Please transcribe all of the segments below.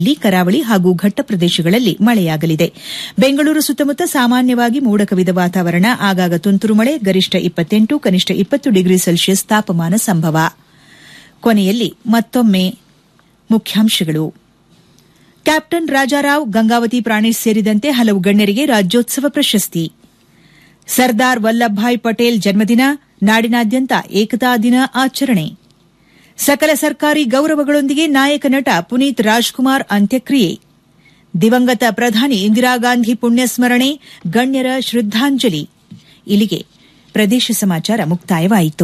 ಲಿ ಕರಾವಳಿ ಹಾಗೂ ಘಟ್ಟ ಪ್ರದೇಶಗಳಲ್ಲಿ ಮಳೆಯಾಗಲಿದೆ ಬೆಂಗಳೂರು ಸುತ್ತಮುತ್ತ ಸಾಮಾನ್ಯವಾಗಿ ಮೋಡ ಕವಿದ ವಾತಾವರಣ ಆಗಾಗ ತುಂತುರು ಮಳೆ ಗರಿಷ್ಠ ಇಪ್ಪತ್ತೆಂಟು ಕನಿಷ್ಠ ಇಪ್ಪತ್ತು ಡಿಗ್ರಿ ಸೆಲ್ಸಿಯಸ್ ತಾಪಮಾನ ಸಂಭವ ಕೊನೆಯಲ್ಲಿ ಮತ್ತೊಮ್ಮೆ ಮುಖ್ಯಾಂಶಗಳು ಕ್ಯಾಪ್ಟನ್ ರಾಜಾರಾವ್ ಗಂಗಾವತಿ ಪ್ರಾಣೇಶ್ ಸೇರಿದಂತೆ ಹಲವು ಗಣ್ಯರಿಗೆ ರಾಜ್ಯೋತ್ಸವ ಪ್ರಶಸ್ತಿ ಸರ್ದಾರ್ ವಲ್ಲಭಭಾಯ್ ಪಟೇಲ್ ಜನ್ಮದಿನ ನಾಡಿನಾದ್ಯಂತ ಏಕತಾ ದಿನ ಆಚರಣೆ ಸಕಲ ಸರ್ಕಾರಿ ಗೌರವಗಳೊಂದಿಗೆ ನಾಯಕ ನಟ ಪುನೀತ್ ರಾಜ್ಕುಮಾರ್ ಅಂತ್ಯಕ್ರಿಯೆ ದಿವಂಗತ ಪ್ರಧಾನಿ ಇಂದಿರಾಗಾಂಧಿ ಪುಣ್ಯಸ್ಮರಣೆ ಗಣ್ಯರ ಶ್ರದ್ದಾಂಜಲಿ ಇಲ್ಲಿಗೆ ಪ್ರದೇಶ ಸಮಾಚಾರ ಮುಕ್ತಾಯವಾಯಿತು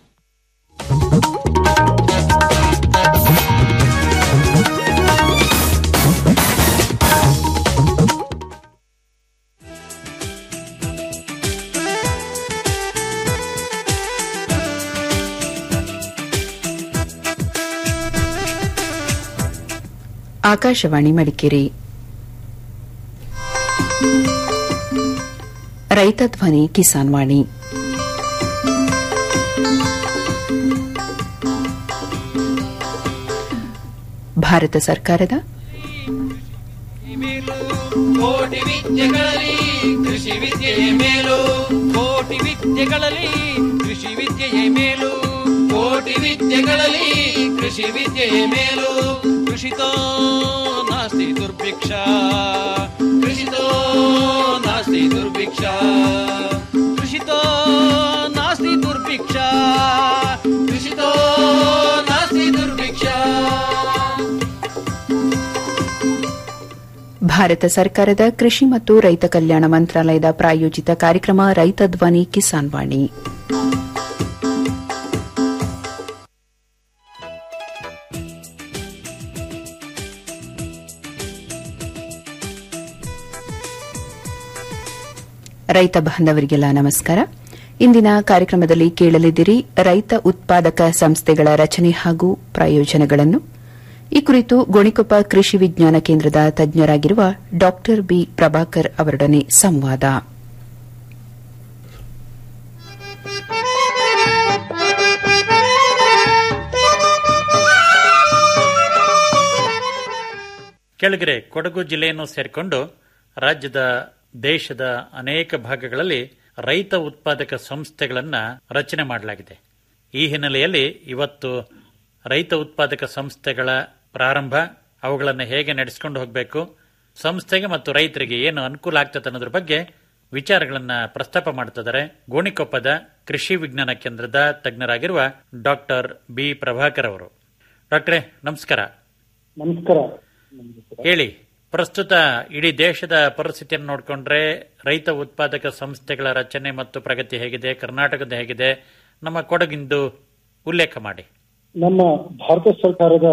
ಆಕಾಶವಾಣಿ ಮಡಿಕೇರಿ ರೈತ ಧ್ವನಿ ಕಿಸಾನ್ ವಾಣಿ ಭಾರತ ಸರ್ಕಾರದ ಕೋಟಿ ವಿದ್ಯೆಗಳಲ್ಲಿ ಕೃಷಿ ವಿದ್ಯೆಯೇ ಮೇಲು ಕೋಟಿ ವಿದ್ಯೆಗಳಲ್ಲಿ ಕೃಷಿ ವಿದ್ಯೆಯೇ ಮೇಲು ಕೋಟಿ ವಿದ್ಯೆಗಳಲ್ಲಿ ಕೃಷಿ ವಿದ್ಯೆಯೇ ಮೇಲು ಕೃಷಿತೋ ನಾಸ್ತಿ ದುರ್ಭಿಕ್ಷ ಕೃಷಿತೋ ನಾಸ್ತಿ ದುರ್ಭಿಕ್ಷ ಕೃಷಿತೋ ನಾಸ್ತಿ ದುರ್ಭಿಕ್ಷ ಕೃಷಿತೋ ನಾಸ್ತಿ ದುರ್ಭಿಕ್ಷ ಭಾರತ ಸರ್ಕಾರದ ಕೃಷಿ ಮತ್ತು ರೈತ ಕಲ್ಯಾಣ ಮಂತ್ರಾಲಯದ ಪ್ರಾಯೋಜಿತ ಕಾರ್ಯಕ್ರಮ ರೈತ ಧ್ವನಿ ಕಿಸಾನ್ ವಾಣಿ ರೈತ ಬಾಂಧವರಿಗೆಲ್ಲ ನಮಸ್ಕಾರ ಇಂದಿನ ಕಾರ್ಯಕ್ರಮದಲ್ಲಿ ಕೇಳಲಿದ್ದೀರಿ ರೈತ ಉತ್ಪಾದಕ ಸಂಸ್ಥೆಗಳ ರಚನೆ ಹಾಗೂ ಪ್ರಯೋಜನಗಳನ್ನು ಈ ಕುರಿತು ಗೋಣಿಕೊಪ್ಪ ಕೃಷಿ ವಿಜ್ಞಾನ ಕೇಂದ್ರದ ತಜ್ಞರಾಗಿರುವ ಡಾ ಬಿ ಪ್ರಭಾಕರ್ ಅವರೊಡನೆ ಸಂವಾದ ಕೆಳಗರೆ ಕೊಡಗು ಜಿಲ್ಲೆಯನ್ನು ಸೇರಿಕೊಂಡು ರಾಜ್ಯದ ದೇಶದ ಅನೇಕ ಭಾಗಗಳಲ್ಲಿ ರೈತ ಉತ್ಪಾದಕ ಸಂಸ್ಥೆಗಳನ್ನ ರಚನೆ ಮಾಡಲಾಗಿದೆ ಈ ಹಿನ್ನೆಲೆಯಲ್ಲಿ ಇವತ್ತು ರೈತ ಉತ್ಪಾದಕ ಸಂಸ್ಥೆಗಳ ಪ್ರಾರಂಭ ಅವುಗಳನ್ನು ಹೇಗೆ ನಡೆಸಿಕೊಂಡು ಹೋಗಬೇಕು ಸಂಸ್ಥೆಗೆ ಮತ್ತು ರೈತರಿಗೆ ಏನು ಅನುಕೂಲ ಆಗ್ತದೆ ಅನ್ನೋದ್ರ ಬಗ್ಗೆ ವಿಚಾರಗಳನ್ನ ಪ್ರಸ್ತಾಪ ಮಾಡ್ತಿದ್ದಾರೆ ಗೋಣಿಕೊಪ್ಪದ ಕೃಷಿ ವಿಜ್ಞಾನ ಕೇಂದ್ರದ ತಜ್ಞರಾಗಿರುವ ಡಾಕ್ಟರ್ ಬಿ ಪ್ರಭಾಕರ್ ಅವರು ಡಾಕ್ಟ್ರೇ ನಮಸ್ಕಾರ ನಮಸ್ಕಾರ ಹೇಳಿ ಪ್ರಸ್ತುತ ಇಡೀ ದೇಶದ ಪರಿಸ್ಥಿತಿಯನ್ನು ನೋಡಿಕೊಂಡ್ರೆ ರೈತ ಉತ್ಪಾದಕ ಸಂಸ್ಥೆಗಳ ರಚನೆ ಮತ್ತು ಪ್ರಗತಿ ಹೇಗಿದೆ ಕರ್ನಾಟಕದ ಹೇಗಿದೆ ನಮ್ಮ ಕೊಡಗಿಂದು ಉಲ್ಲೇಖ ಮಾಡಿ ನಮ್ಮ ಭಾರತ ಸರ್ಕಾರದ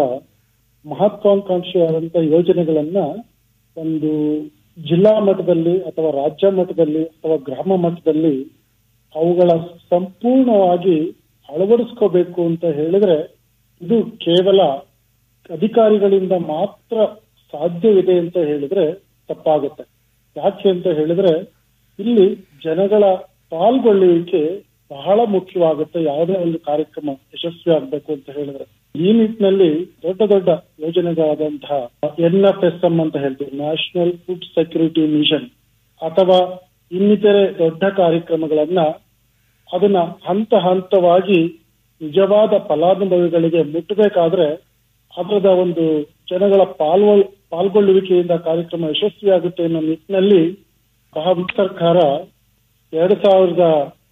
ಮಹತ್ವಾಕಾಂಕ್ಷೆಯಾದಂತ ಯೋಜನೆಗಳನ್ನ ಒಂದು ಜಿಲ್ಲಾ ಮಟ್ಟದಲ್ಲಿ ಅಥವಾ ರಾಜ್ಯ ಮಟ್ಟದಲ್ಲಿ ಅಥವಾ ಗ್ರಾಮ ಮಟ್ಟದಲ್ಲಿ ಅವುಗಳ ಸಂಪೂರ್ಣವಾಗಿ ಅಳವಡಿಸ್ಕೋಬೇಕು ಅಂತ ಹೇಳಿದ್ರೆ ಇದು ಕೇವಲ ಅಧಿಕಾರಿಗಳಿಂದ ಮಾತ್ರ ಸಾಧ್ಯವಿದೆ ಅಂತ ಹೇಳಿದ್ರೆ ತಪ್ಪಾಗುತ್ತೆ ಯಾಕೆ ಅಂತ ಹೇಳಿದ್ರೆ ಇಲ್ಲಿ ಜನಗಳ ಪಾಲ್ಗೊಳ್ಳುವಿಕೆ ಬಹಳ ಮುಖ್ಯವಾಗುತ್ತೆ ಯಾವುದೇ ಒಂದು ಕಾರ್ಯಕ್ರಮ ಯಶಸ್ವಿ ಆಗ್ಬೇಕು ಅಂತ ಹೇಳಿದ್ರೆ ಈ ನಿಟ್ಟಿನಲ್ಲಿ ದೊಡ್ಡ ದೊಡ್ಡ ಯೋಜನೆಗಳಾದಂತಹ ಎನ್ ಎಫ್ ಎಸ್ ಎಂ ಅಂತ ಹೇಳ್ತೀವಿ ನ್ಯಾಷನಲ್ ಫುಡ್ ಸೆಕ್ಯೂರಿಟಿ ಮಿಷನ್ ಅಥವಾ ಇನ್ನಿತರೆ ದೊಡ್ಡ ಕಾರ್ಯಕ್ರಮಗಳನ್ನ ಅದನ್ನ ಹಂತ ಹಂತವಾಗಿ ನಿಜವಾದ ಫಲಾನುಭವಿಗಳಿಗೆ ಮುಟ್ಟಬೇಕಾದ್ರೆ ಅದರದ ಒಂದು ಜನಗಳ ಪಾಲ್ಗೊಳ್ ಪಾಲ್ಗೊಳ್ಳುವಿಕೆಯಿಂದ ಕಾರ್ಯಕ್ರಮ ಯಶಸ್ವಿಯಾಗುತ್ತೆ ಅನ್ನೋ ನಿಟ್ಟಿನಲ್ಲಿ ಭಾರತ ಸರ್ಕಾರ ಎರಡ್ ಸಾವಿರದ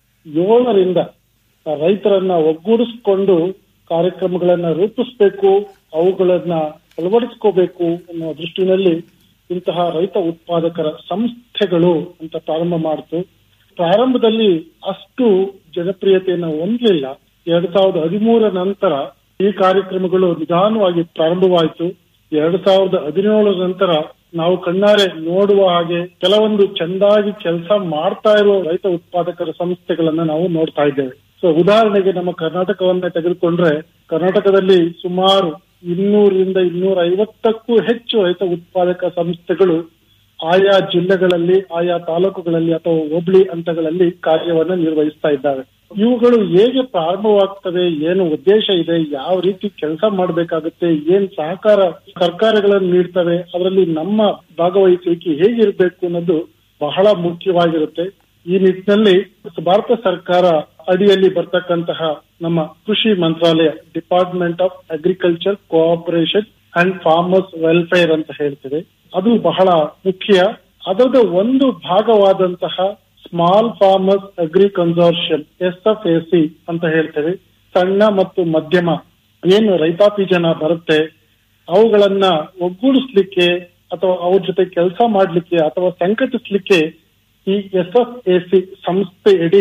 ಏಳರಿಂದ ರೈತರನ್ನ ಒಗ್ಗೂಡಿಸಿಕೊಂಡು ಕಾರ್ಯಕ್ರಮಗಳನ್ನ ರೂಪಿಸಬೇಕು ಅವುಗಳನ್ನ ಅಳವಡಿಸ್ಕೋಬೇಕು ಅನ್ನೋ ದೃಷ್ಟಿನಲ್ಲಿ ಇಂತಹ ರೈತ ಉತ್ಪಾದಕರ ಸಂಸ್ಥೆಗಳು ಅಂತ ಪ್ರಾರಂಭ ಮಾಡಿತು ಪ್ರಾರಂಭದಲ್ಲಿ ಅಷ್ಟು ಜನಪ್ರಿಯತೆಯನ್ನು ಹೊಂದಲಿಲ್ಲ ಎರಡ್ ಸಾವಿರದ ಹದಿಮೂರ ನಂತರ ಈ ಕಾರ್ಯಕ್ರಮಗಳು ನಿಧಾನವಾಗಿ ಪ್ರಾರಂಭವಾಯಿತು ಎರಡ್ ಸಾವಿರದ ಹದಿನೇಳರ ನಂತರ ನಾವು ಕಣ್ಣಾರೆ ನೋಡುವ ಹಾಗೆ ಕೆಲವೊಂದು ಚೆಂದಾಗಿ ಕೆಲಸ ಮಾಡ್ತಾ ಇರುವ ರೈತ ಉತ್ಪಾದಕರ ಸಂಸ್ಥೆಗಳನ್ನ ನಾವು ನೋಡ್ತಾ ಇದ್ದೇವೆ ಸೊ ಉದಾಹರಣೆಗೆ ನಮ್ಮ ಕರ್ನಾಟಕವನ್ನ ತೆಗೆದುಕೊಂಡ್ರೆ ಕರ್ನಾಟಕದಲ್ಲಿ ಸುಮಾರು ಇನ್ನೂರರಿಂದ ಇನ್ನೂರ ಐವತ್ತಕ್ಕೂ ಹೆಚ್ಚು ರೈತ ಉತ್ಪಾದಕ ಸಂಸ್ಥೆಗಳು ಆಯಾ ಜಿಲ್ಲೆಗಳಲ್ಲಿ ಆಯಾ ತಾಲೂಕುಗಳಲ್ಲಿ ಅಥವಾ ಹೋಬಳಿ ಹಂತಗಳಲ್ಲಿ ಕಾರ್ಯವನ್ನ ನಿರ್ವಹಿಸ್ತಾ ಇದ್ದಾವೆ ಇವುಗಳು ಹೇಗೆ ಪ್ರಾರಂಭವಾಗ್ತವೆ ಏನು ಉದ್ದೇಶ ಇದೆ ಯಾವ ರೀತಿ ಕೆಲಸ ಮಾಡಬೇಕಾಗುತ್ತೆ ಏನ್ ಸಹಕಾರ ಸರ್ಕಾರಗಳನ್ನು ನೀಡ್ತವೆ ಅದರಲ್ಲಿ ನಮ್ಮ ಭಾಗವಹಿಸುವಿಕೆ ಹೇಗಿರ್ಬೇಕು ಅನ್ನೋದು ಬಹಳ ಮುಖ್ಯವಾಗಿರುತ್ತೆ ಈ ನಿಟ್ಟಿನಲ್ಲಿ ಭಾರತ ಸರ್ಕಾರ ಅಡಿಯಲ್ಲಿ ಬರ್ತಕ್ಕಂತಹ ನಮ್ಮ ಕೃಷಿ ಮಂತ್ರಾಲಯ department of agriculture cooperation and farmers welfare ಅಂತ ಹೇಳ್ತೇವೆ ಅದು ಬಹಳ ಮುಖ್ಯ ಅದರದ ಒಂದು ಭಾಗವಾದಂತಹ small farmers agri consortium S F A C ಅಂತ ಹೇಳ್ತೇವೆ ಸಣ್ಣ ಮತ್ತು ಮಧ್ಯಮ ಏನು ರೈತಾಪಿ ಜನ ಬರುತ್ತೆ ಅವುಗಳನ್ನ ಒಗ್ಗೂಡಿಸ್ಲಿಕ್ಕೆ ಅಥವಾ ಅವ್ರ ಜೊತೆ ಕೆಲಸ ಮಾಡ್ಲಿಕ್ಕೆ ಅಥವಾ ಸಂಘಟಿಸ್ಲಿಕ್ಕೆ ಈ ಎಸ್ ಎಫ್ ಎ ಸಿ ಸಂಸ್ಥೆಯಡಿ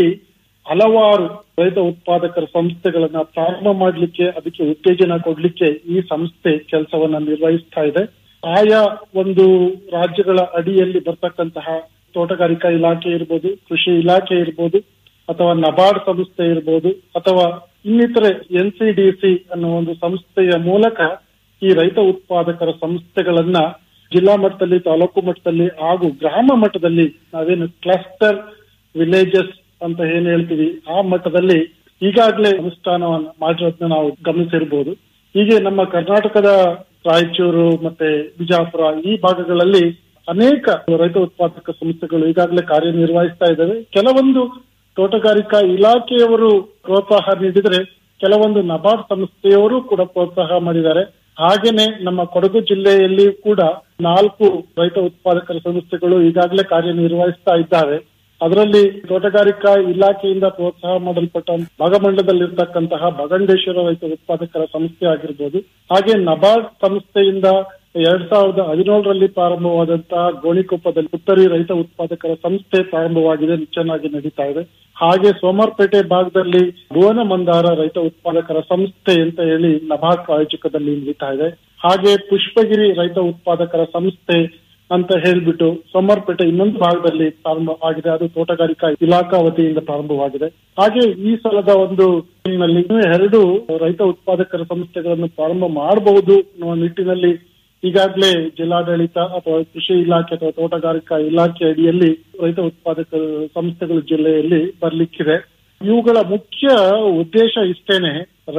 ಹಲವಾರು ರೈತ ಉತ್ಪಾದಕರ ಸಂಸ್ಥೆಗಳನ್ನ ಪ್ರಾರಂಭ ಮಾಡಲಿಕ್ಕೆ ಅದಕ್ಕೆ ಉತ್ತೇಜನ ಕೊಡ್ಲಿಕ್ಕೆ ಈ ಸಂಸ್ಥೆ ಕೆಲಸವನ್ನ ನಿರ್ವಹಿಸ್ತಾ ಇದೆ ಆಯಾ ಒಂದು ರಾಜ್ಯಗಳ ಅಡಿಯಲ್ಲಿ ಬರ್ತಕ್ಕಂತಹ ತೋಟಗಾರಿಕಾ ಇಲಾಖೆ ಇರ್ಬೋದು ಕೃಷಿ ಇಲಾಖೆ ಇರ್ಬೋದು ಅಥವಾ ನಬಾರ್ಡ್ ಸಂಸ್ಥೆ ಇರ್ಬೋದು ಅಥವಾ ಇನ್ನಿತರೆ ಎನ್ ಸಿ ಡಿ ಸಿ ಅನ್ನೋ ಒಂದು ಸಂಸ್ಥೆಯ ಮೂಲಕ ಈ ರೈತ ಉತ್ಪಾದಕರ ಸಂಸ್ಥೆಗಳನ್ನ ಜಿಲ್ಲಾ ಮಟ್ಟದಲ್ಲಿ ತಾಲೂಕು ಮಟ್ಟದಲ್ಲಿ ಹಾಗೂ ಗ್ರಾಮ ಮಟ್ಟದಲ್ಲಿ ನಾವೇನು ಕ್ಲಸ್ಟರ್ ವಿಲೇಜಸ್ ಅಂತ ಏನ್ ಹೇಳ್ತೀವಿ ಆ ಮಟ್ಟದಲ್ಲಿ ಈಗಾಗಲೇ ಅನುಷ್ಠಾನವನ್ನು ಮಾಡಿರೋದನ್ನ ನಾವು ಗಮನಿಸಿರ್ಬೋದು ಹೀಗೆ ನಮ್ಮ ಕರ್ನಾಟಕದ ರಾಯಚೂರು ಮತ್ತೆ ಬಿಜಾಪುರ ಈ ಭಾಗಗಳಲ್ಲಿ ಅನೇಕ ರೈತ ಉತ್ಪಾದಕ ಸಂಸ್ಥೆಗಳು ಈಗಾಗಲೇ ಕಾರ್ಯನಿರ್ವಹಿಸ್ತಾ ಇದ್ದಾವೆ ಕೆಲವೊಂದು ತೋಟಗಾರಿಕಾ ಇಲಾಖೆಯವರು ಪ್ರೋತ್ಸಾಹ ನೀಡಿದರೆ ಕೆಲವೊಂದು ನಬಾರ್ಡ್ ಸಂಸ್ಥೆಯವರು ಕೂಡ ಪ್ರೋತ್ಸಾಹ ಮಾಡಿದ್ದಾರೆ ಹಾಗೇನೆ ನಮ್ಮ ಕೊಡಗು ಜಿಲ್ಲೆಯಲ್ಲಿ ಕೂಡ ನಾಲ್ಕು ರೈತ ಉತ್ಪಾದಕರ ಸಂಸ್ಥೆಗಳು ಈಗಾಗಲೇ ಕಾರ್ಯನಿರ್ವಹಿಸ್ತಾ ಇದ್ದಾವೆ ಅದರಲ್ಲಿ ತೋಟಗಾರಿಕಾ ಇಲಾಖೆಯಿಂದ ಪ್ರೋತ್ಸಾಹ ಮಾಡಲ್ಪಟ್ಟ ಭಾಗಮಂಡಲದಲ್ಲಿರ್ತಕ್ಕಂತಹ ಭಗಂಡೇಶ್ವರ ರೈತ ಉತ್ಪಾದಕರ ಸಂಸ್ಥೆ ಆಗಿರ್ಬೋದು ಹಾಗೆ ನಬಾರ್ಡ್ ಸಂಸ್ಥೆಯಿಂದ ಎರಡ್ ಸಾವಿರದ ಹದಿನೇಳರಲ್ಲಿ ಪ್ರಾರಂಭವಾದಂತಹ ಗೋಣಿಕೊಪ್ಪದಲ್ಲಿ ಉತ್ತರಿ ರೈತ ಉತ್ಪಾದಕರ ಸಂಸ್ಥೆ ಪ್ರಾರಂಭವಾಗಿದೆ ಚೆನ್ನಾಗಿ ನಡೀತಾ ಇದೆ ಹಾಗೆ ಸೋಮವಾರಪೇಟೆ ಭಾಗದಲ್ಲಿ ಭುವನ ಮಂದಾರ ರೈತ ಉತ್ಪಾದಕರ ಸಂಸ್ಥೆ ಅಂತ ಹೇಳಿ ನಬಾರ್ಡ್ ಪ್ರಾಯೋಜಕದಲ್ಲಿ ನಡೀತಾ ಇದೆ ಹಾಗೆ ಪುಷ್ಪಗಿರಿ ರೈತ ಉತ್ಪಾದಕರ ಸಂಸ್ಥೆ ಅಂತ ಹೇಳ್ಬಿಟ್ಟು ಸೋಮವಾರಪೇಟೆ ಇನ್ನೊಂದು ಭಾಗದಲ್ಲಿ ಪ್ರಾರಂಭ ಆಗಿದೆ ಅದು ತೋಟಗಾರಿಕಾ ಇಲಾಖಾ ವತಿಯಿಂದ ಪ್ರಾರಂಭವಾಗಿದೆ ಹಾಗೆ ಈ ಸಲದ ಒಂದು ನಲ್ಲಿ ಇನ್ನೂ ಎರಡು ರೈತ ಉತ್ಪಾದಕರ ಸಂಸ್ಥೆಗಳನ್ನು ಪ್ರಾರಂಭ ಮಾಡಬಹುದು ಅನ್ನುವ ನಿಟ್ಟಿನಲ್ಲಿ ಈಗಾಗಲೇ ಜಿಲ್ಲಾಡಳಿತ ಅಥವಾ ಕೃಷಿ ಇಲಾಖೆ ಅಥವಾ ತೋಟಗಾರಿಕಾ ಇಲಾಖೆ ಅಡಿಯಲ್ಲಿ ರೈತ ಉತ್ಪಾದಕ ಸಂಸ್ಥೆಗಳು ಜಿಲ್ಲೆಯಲ್ಲಿ ಬರ್ಲಿಕ್ಕಿದೆ ಇವುಗಳ ಮುಖ್ಯ ಉದ್ದೇಶ ಇಷ್ಟೇನೆ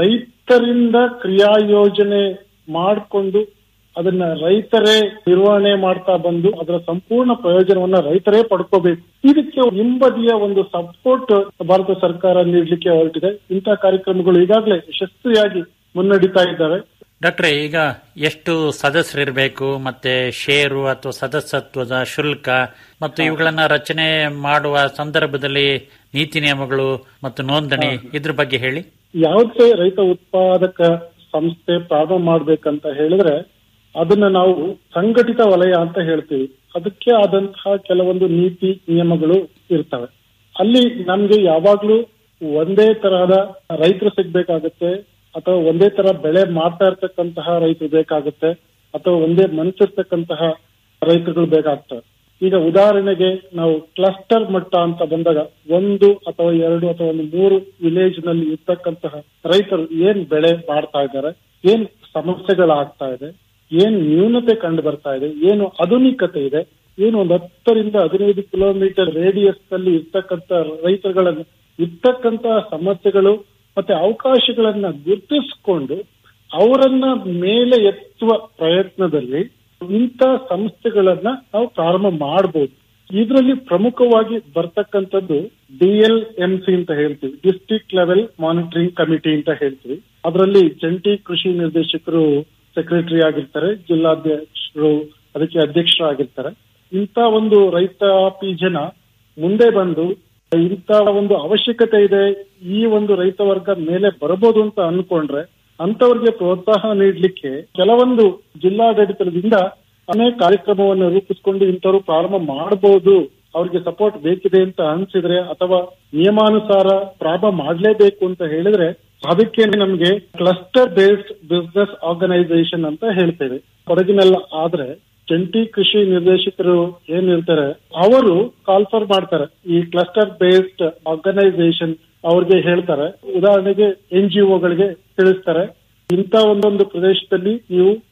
ರೈತರಿಂದ ಕ್ರಿಯಾ ಯೋಜನೆ ಮಾಡಿಕೊಂಡು ಅದನ್ನ ರೈತರೇ ನಿರ್ವಹಣೆ ಮಾಡ್ತಾ ಬಂದು ಅದರ ಸಂಪೂರ್ಣ ಪ್ರಯೋಜನವನ್ನ ರೈತರೇ ಪಡ್ಕೋಬೇಕು ಇದಕ್ಕೆ ಹಿಂಬದಿಯ ಒಂದು ಸಪೋರ್ಟ್ ಭಾರತ ಸರ್ಕಾರ ನೀಡಲಿಕ್ಕೆ ಹೊರಟಿದೆ ಇಂತಹ ಕಾರ್ಯಕ್ರಮಗಳು ಈಗಾಗಲೇ ಯಶಸ್ವಿಯಾಗಿ ಮುನ್ನಡೀತಾ ಇದ್ದಾವೆ ಡಾಕ್ಟ್ರೆ ಈಗ ಎಷ್ಟು ಸದಸ್ಯರಿರಬೇಕು ಮತ್ತೆ ಷೇರು ಅಥವಾ ಸದಸ್ಯತ್ವದ ಶುಲ್ಕ ಮತ್ತು ಇವುಗಳನ್ನ ರಚನೆ ಮಾಡುವ ಸಂದರ್ಭದಲ್ಲಿ ನೀತಿ ನಿಯಮಗಳು ಮತ್ತು ನೋಂದಣಿ ಇದ್ರ ಬಗ್ಗೆ ಹೇಳಿ ಯಾವುದೇ ರೈತ ಉತ್ಪಾದಕ ಸಂಸ್ಥೆ ಪ್ರಾರಂಭ ಮಾಡ್ಬೇಕಂತ ಹೇಳಿದ್ರೆ ಅದನ್ನ ನಾವು ಸಂಘಟಿತ ವಲಯ ಅಂತ ಹೇಳ್ತೀವಿ ಅದಕ್ಕೆ ಆದಂತಹ ಕೆಲವೊಂದು ನೀತಿ ನಿಯಮಗಳು ಇರ್ತವೆ ಅಲ್ಲಿ ನಮ್ಗೆ ಯಾವಾಗ್ಲೂ ಒಂದೇ ತರಹದ ರೈತರು ಸಿಗ್ಬೇಕಾಗತ್ತೆ ಅಥವಾ ಒಂದೇ ತರ ಬೆಳೆ ಮಾಡ್ತಾ ಇರ್ತಕ್ಕಂತಹ ರೈತರು ಬೇಕಾಗುತ್ತೆ ಅಥವಾ ಒಂದೇ ಮನಸ್ಸಿರ್ತಕ್ಕಂತಹ ರೈತರುಗಳು ಬೇಕಾಗ್ತವೆ ಈಗ ಉದಾಹರಣೆಗೆ ನಾವು ಕ್ಲಸ್ಟರ್ ಮಟ್ಟ ಅಂತ ಬಂದಾಗ ಒಂದು ಅಥವಾ ಎರಡು ಅಥವಾ ಒಂದು ಮೂರು ವಿಲೇಜ್ ನಲ್ಲಿ ಇರ್ತಕ್ಕಂತಹ ರೈತರು ಏನ್ ಬೆಳೆ ಮಾಡ್ತಾ ಇದ್ದಾರೆ ಏನ್ ಸಮಸ್ಯೆಗಳಾಗ್ತಾ ಇದೆ ಏನ್ ನ್ಯೂನತೆ ಕಂಡು ಬರ್ತಾ ಇದೆ ಏನು ಆಧುನಿಕತೆ ಇದೆ ಏನು ಒಂದು ಹತ್ತರಿಂದ ಹದಿನೈದು ಕಿಲೋಮೀಟರ್ ರೇಡಿಯಸ್ ನಲ್ಲಿ ಇರ್ತಕ್ಕಂತ ರೈತರುಗಳನ್ನು ಇರ್ತಕ್ಕಂತ ಸಮಸ್ಯೆಗಳು ಮತ್ತೆ ಅವಕಾಶಗಳನ್ನ ಗುರುತಿಸಿಕೊಂಡು ಅವರನ್ನ ಮೇಲೆ ಎತ್ತುವ ಪ್ರಯತ್ನದಲ್ಲಿ ಇಂಥ ಸಂಸ್ಥೆಗಳನ್ನ ನಾವು ಪ್ರಾರಂಭ ಮಾಡಬಹುದು ಇದರಲ್ಲಿ ಪ್ರಮುಖವಾಗಿ ಬರ್ತಕ್ಕಂಥದ್ದು ಡಿ ಎಲ್ ಎಂ ಸಿ ಅಂತ ಹೇಳ್ತೀವಿ ಡಿಸ್ಟ್ರಿಕ್ಟ್ ಲೆವೆಲ್ ಮಾನಿಟರಿಂಗ್ ಕಮಿಟಿ ಅಂತ ಹೇಳ್ತೀವಿ ಅದರಲ್ಲಿ ಜಂಟಿ ಕೃಷಿ ನಿರ್ದೇಶಕರು ಸೆಕ್ರೆಟರಿ ಆಗಿರ್ತಾರೆ ಜಿಲ್ಲಾಧ್ಯಕ್ಷರು ಅದಕ್ಕೆ ಅಧ್ಯಕ್ಷರಾಗಿರ್ತಾರೆ ಇಂಥ ಒಂದು ರೈತಾಪಿ ಜನ ಮುಂದೆ ಬಂದು ಇಂಥ ಒಂದು ಅವಶ್ಯಕತೆ ಇದೆ ಈ ಒಂದು ರೈತ ವರ್ಗ ಮೇಲೆ ಬರಬಹುದು ಅಂತ ಅನ್ಕೊಂಡ್ರೆ ಅಂತವ್ರಿಗೆ ಪ್ರೋತ್ಸಾಹ ನೀಡಲಿಕ್ಕೆ ಕೆಲವೊಂದು ಜಿಲ್ಲಾಡಳಿತದಿಂದ ಅನೇಕ ಕಾರ್ಯಕ್ರಮವನ್ನು ರೂಪಿಸಿಕೊಂಡು ಇಂಥವ್ರು ಪ್ರಾರಂಭ ಮಾಡಬಹುದು ಅವ್ರಿಗೆ ಸಪೋರ್ಟ್ ಬೇಕಿದೆ ಅಂತ ಅನ್ಸಿದ್ರೆ ಅಥವಾ ನಿಯಮಾನುಸಾರ ಪ್ರಾರಂಭ ಮಾಡಲೇಬೇಕು ಅಂತ ಹೇಳಿದ್ರೆ ಅದಕ್ಕೆ ನಮಗೆ ಕ್ಲಸ್ಟರ್ ಬೇಸ್ಡ್ ಬಿಸ್ನೆಸ್ ಆರ್ಗನೈಸೇಷನ್ ಅಂತ ಹೇಳ್ತೇವೆ ಕೊಡಗಿನೆಲ್ಲ ಆದ್ರೆ ಜಂಟಿ ಕೃಷಿ ನಿರ್ದೇಶಕರು ಏನಿರ್ತಾರೆ ಅವರು ಕಾಲ್ಫರ್ ಮಾಡ್ತಾರೆ ಈ ಕ್ಲಸ್ಟರ್ ಬೇಸ್ಡ್ ಆರ್ಗನೈಸೇಷನ್ ಅವ್ರಿಗೆ ಹೇಳ್ತಾರೆ ಉದಾಹರಣೆಗೆ ಎನ್ ಜಿ ಒಗಳಿಗೆ ತಿಳಿಸ್ತಾರೆ ಇಂಥ ಒಂದೊಂದು ಪ್ರದೇಶದಲ್ಲಿ ನೀವು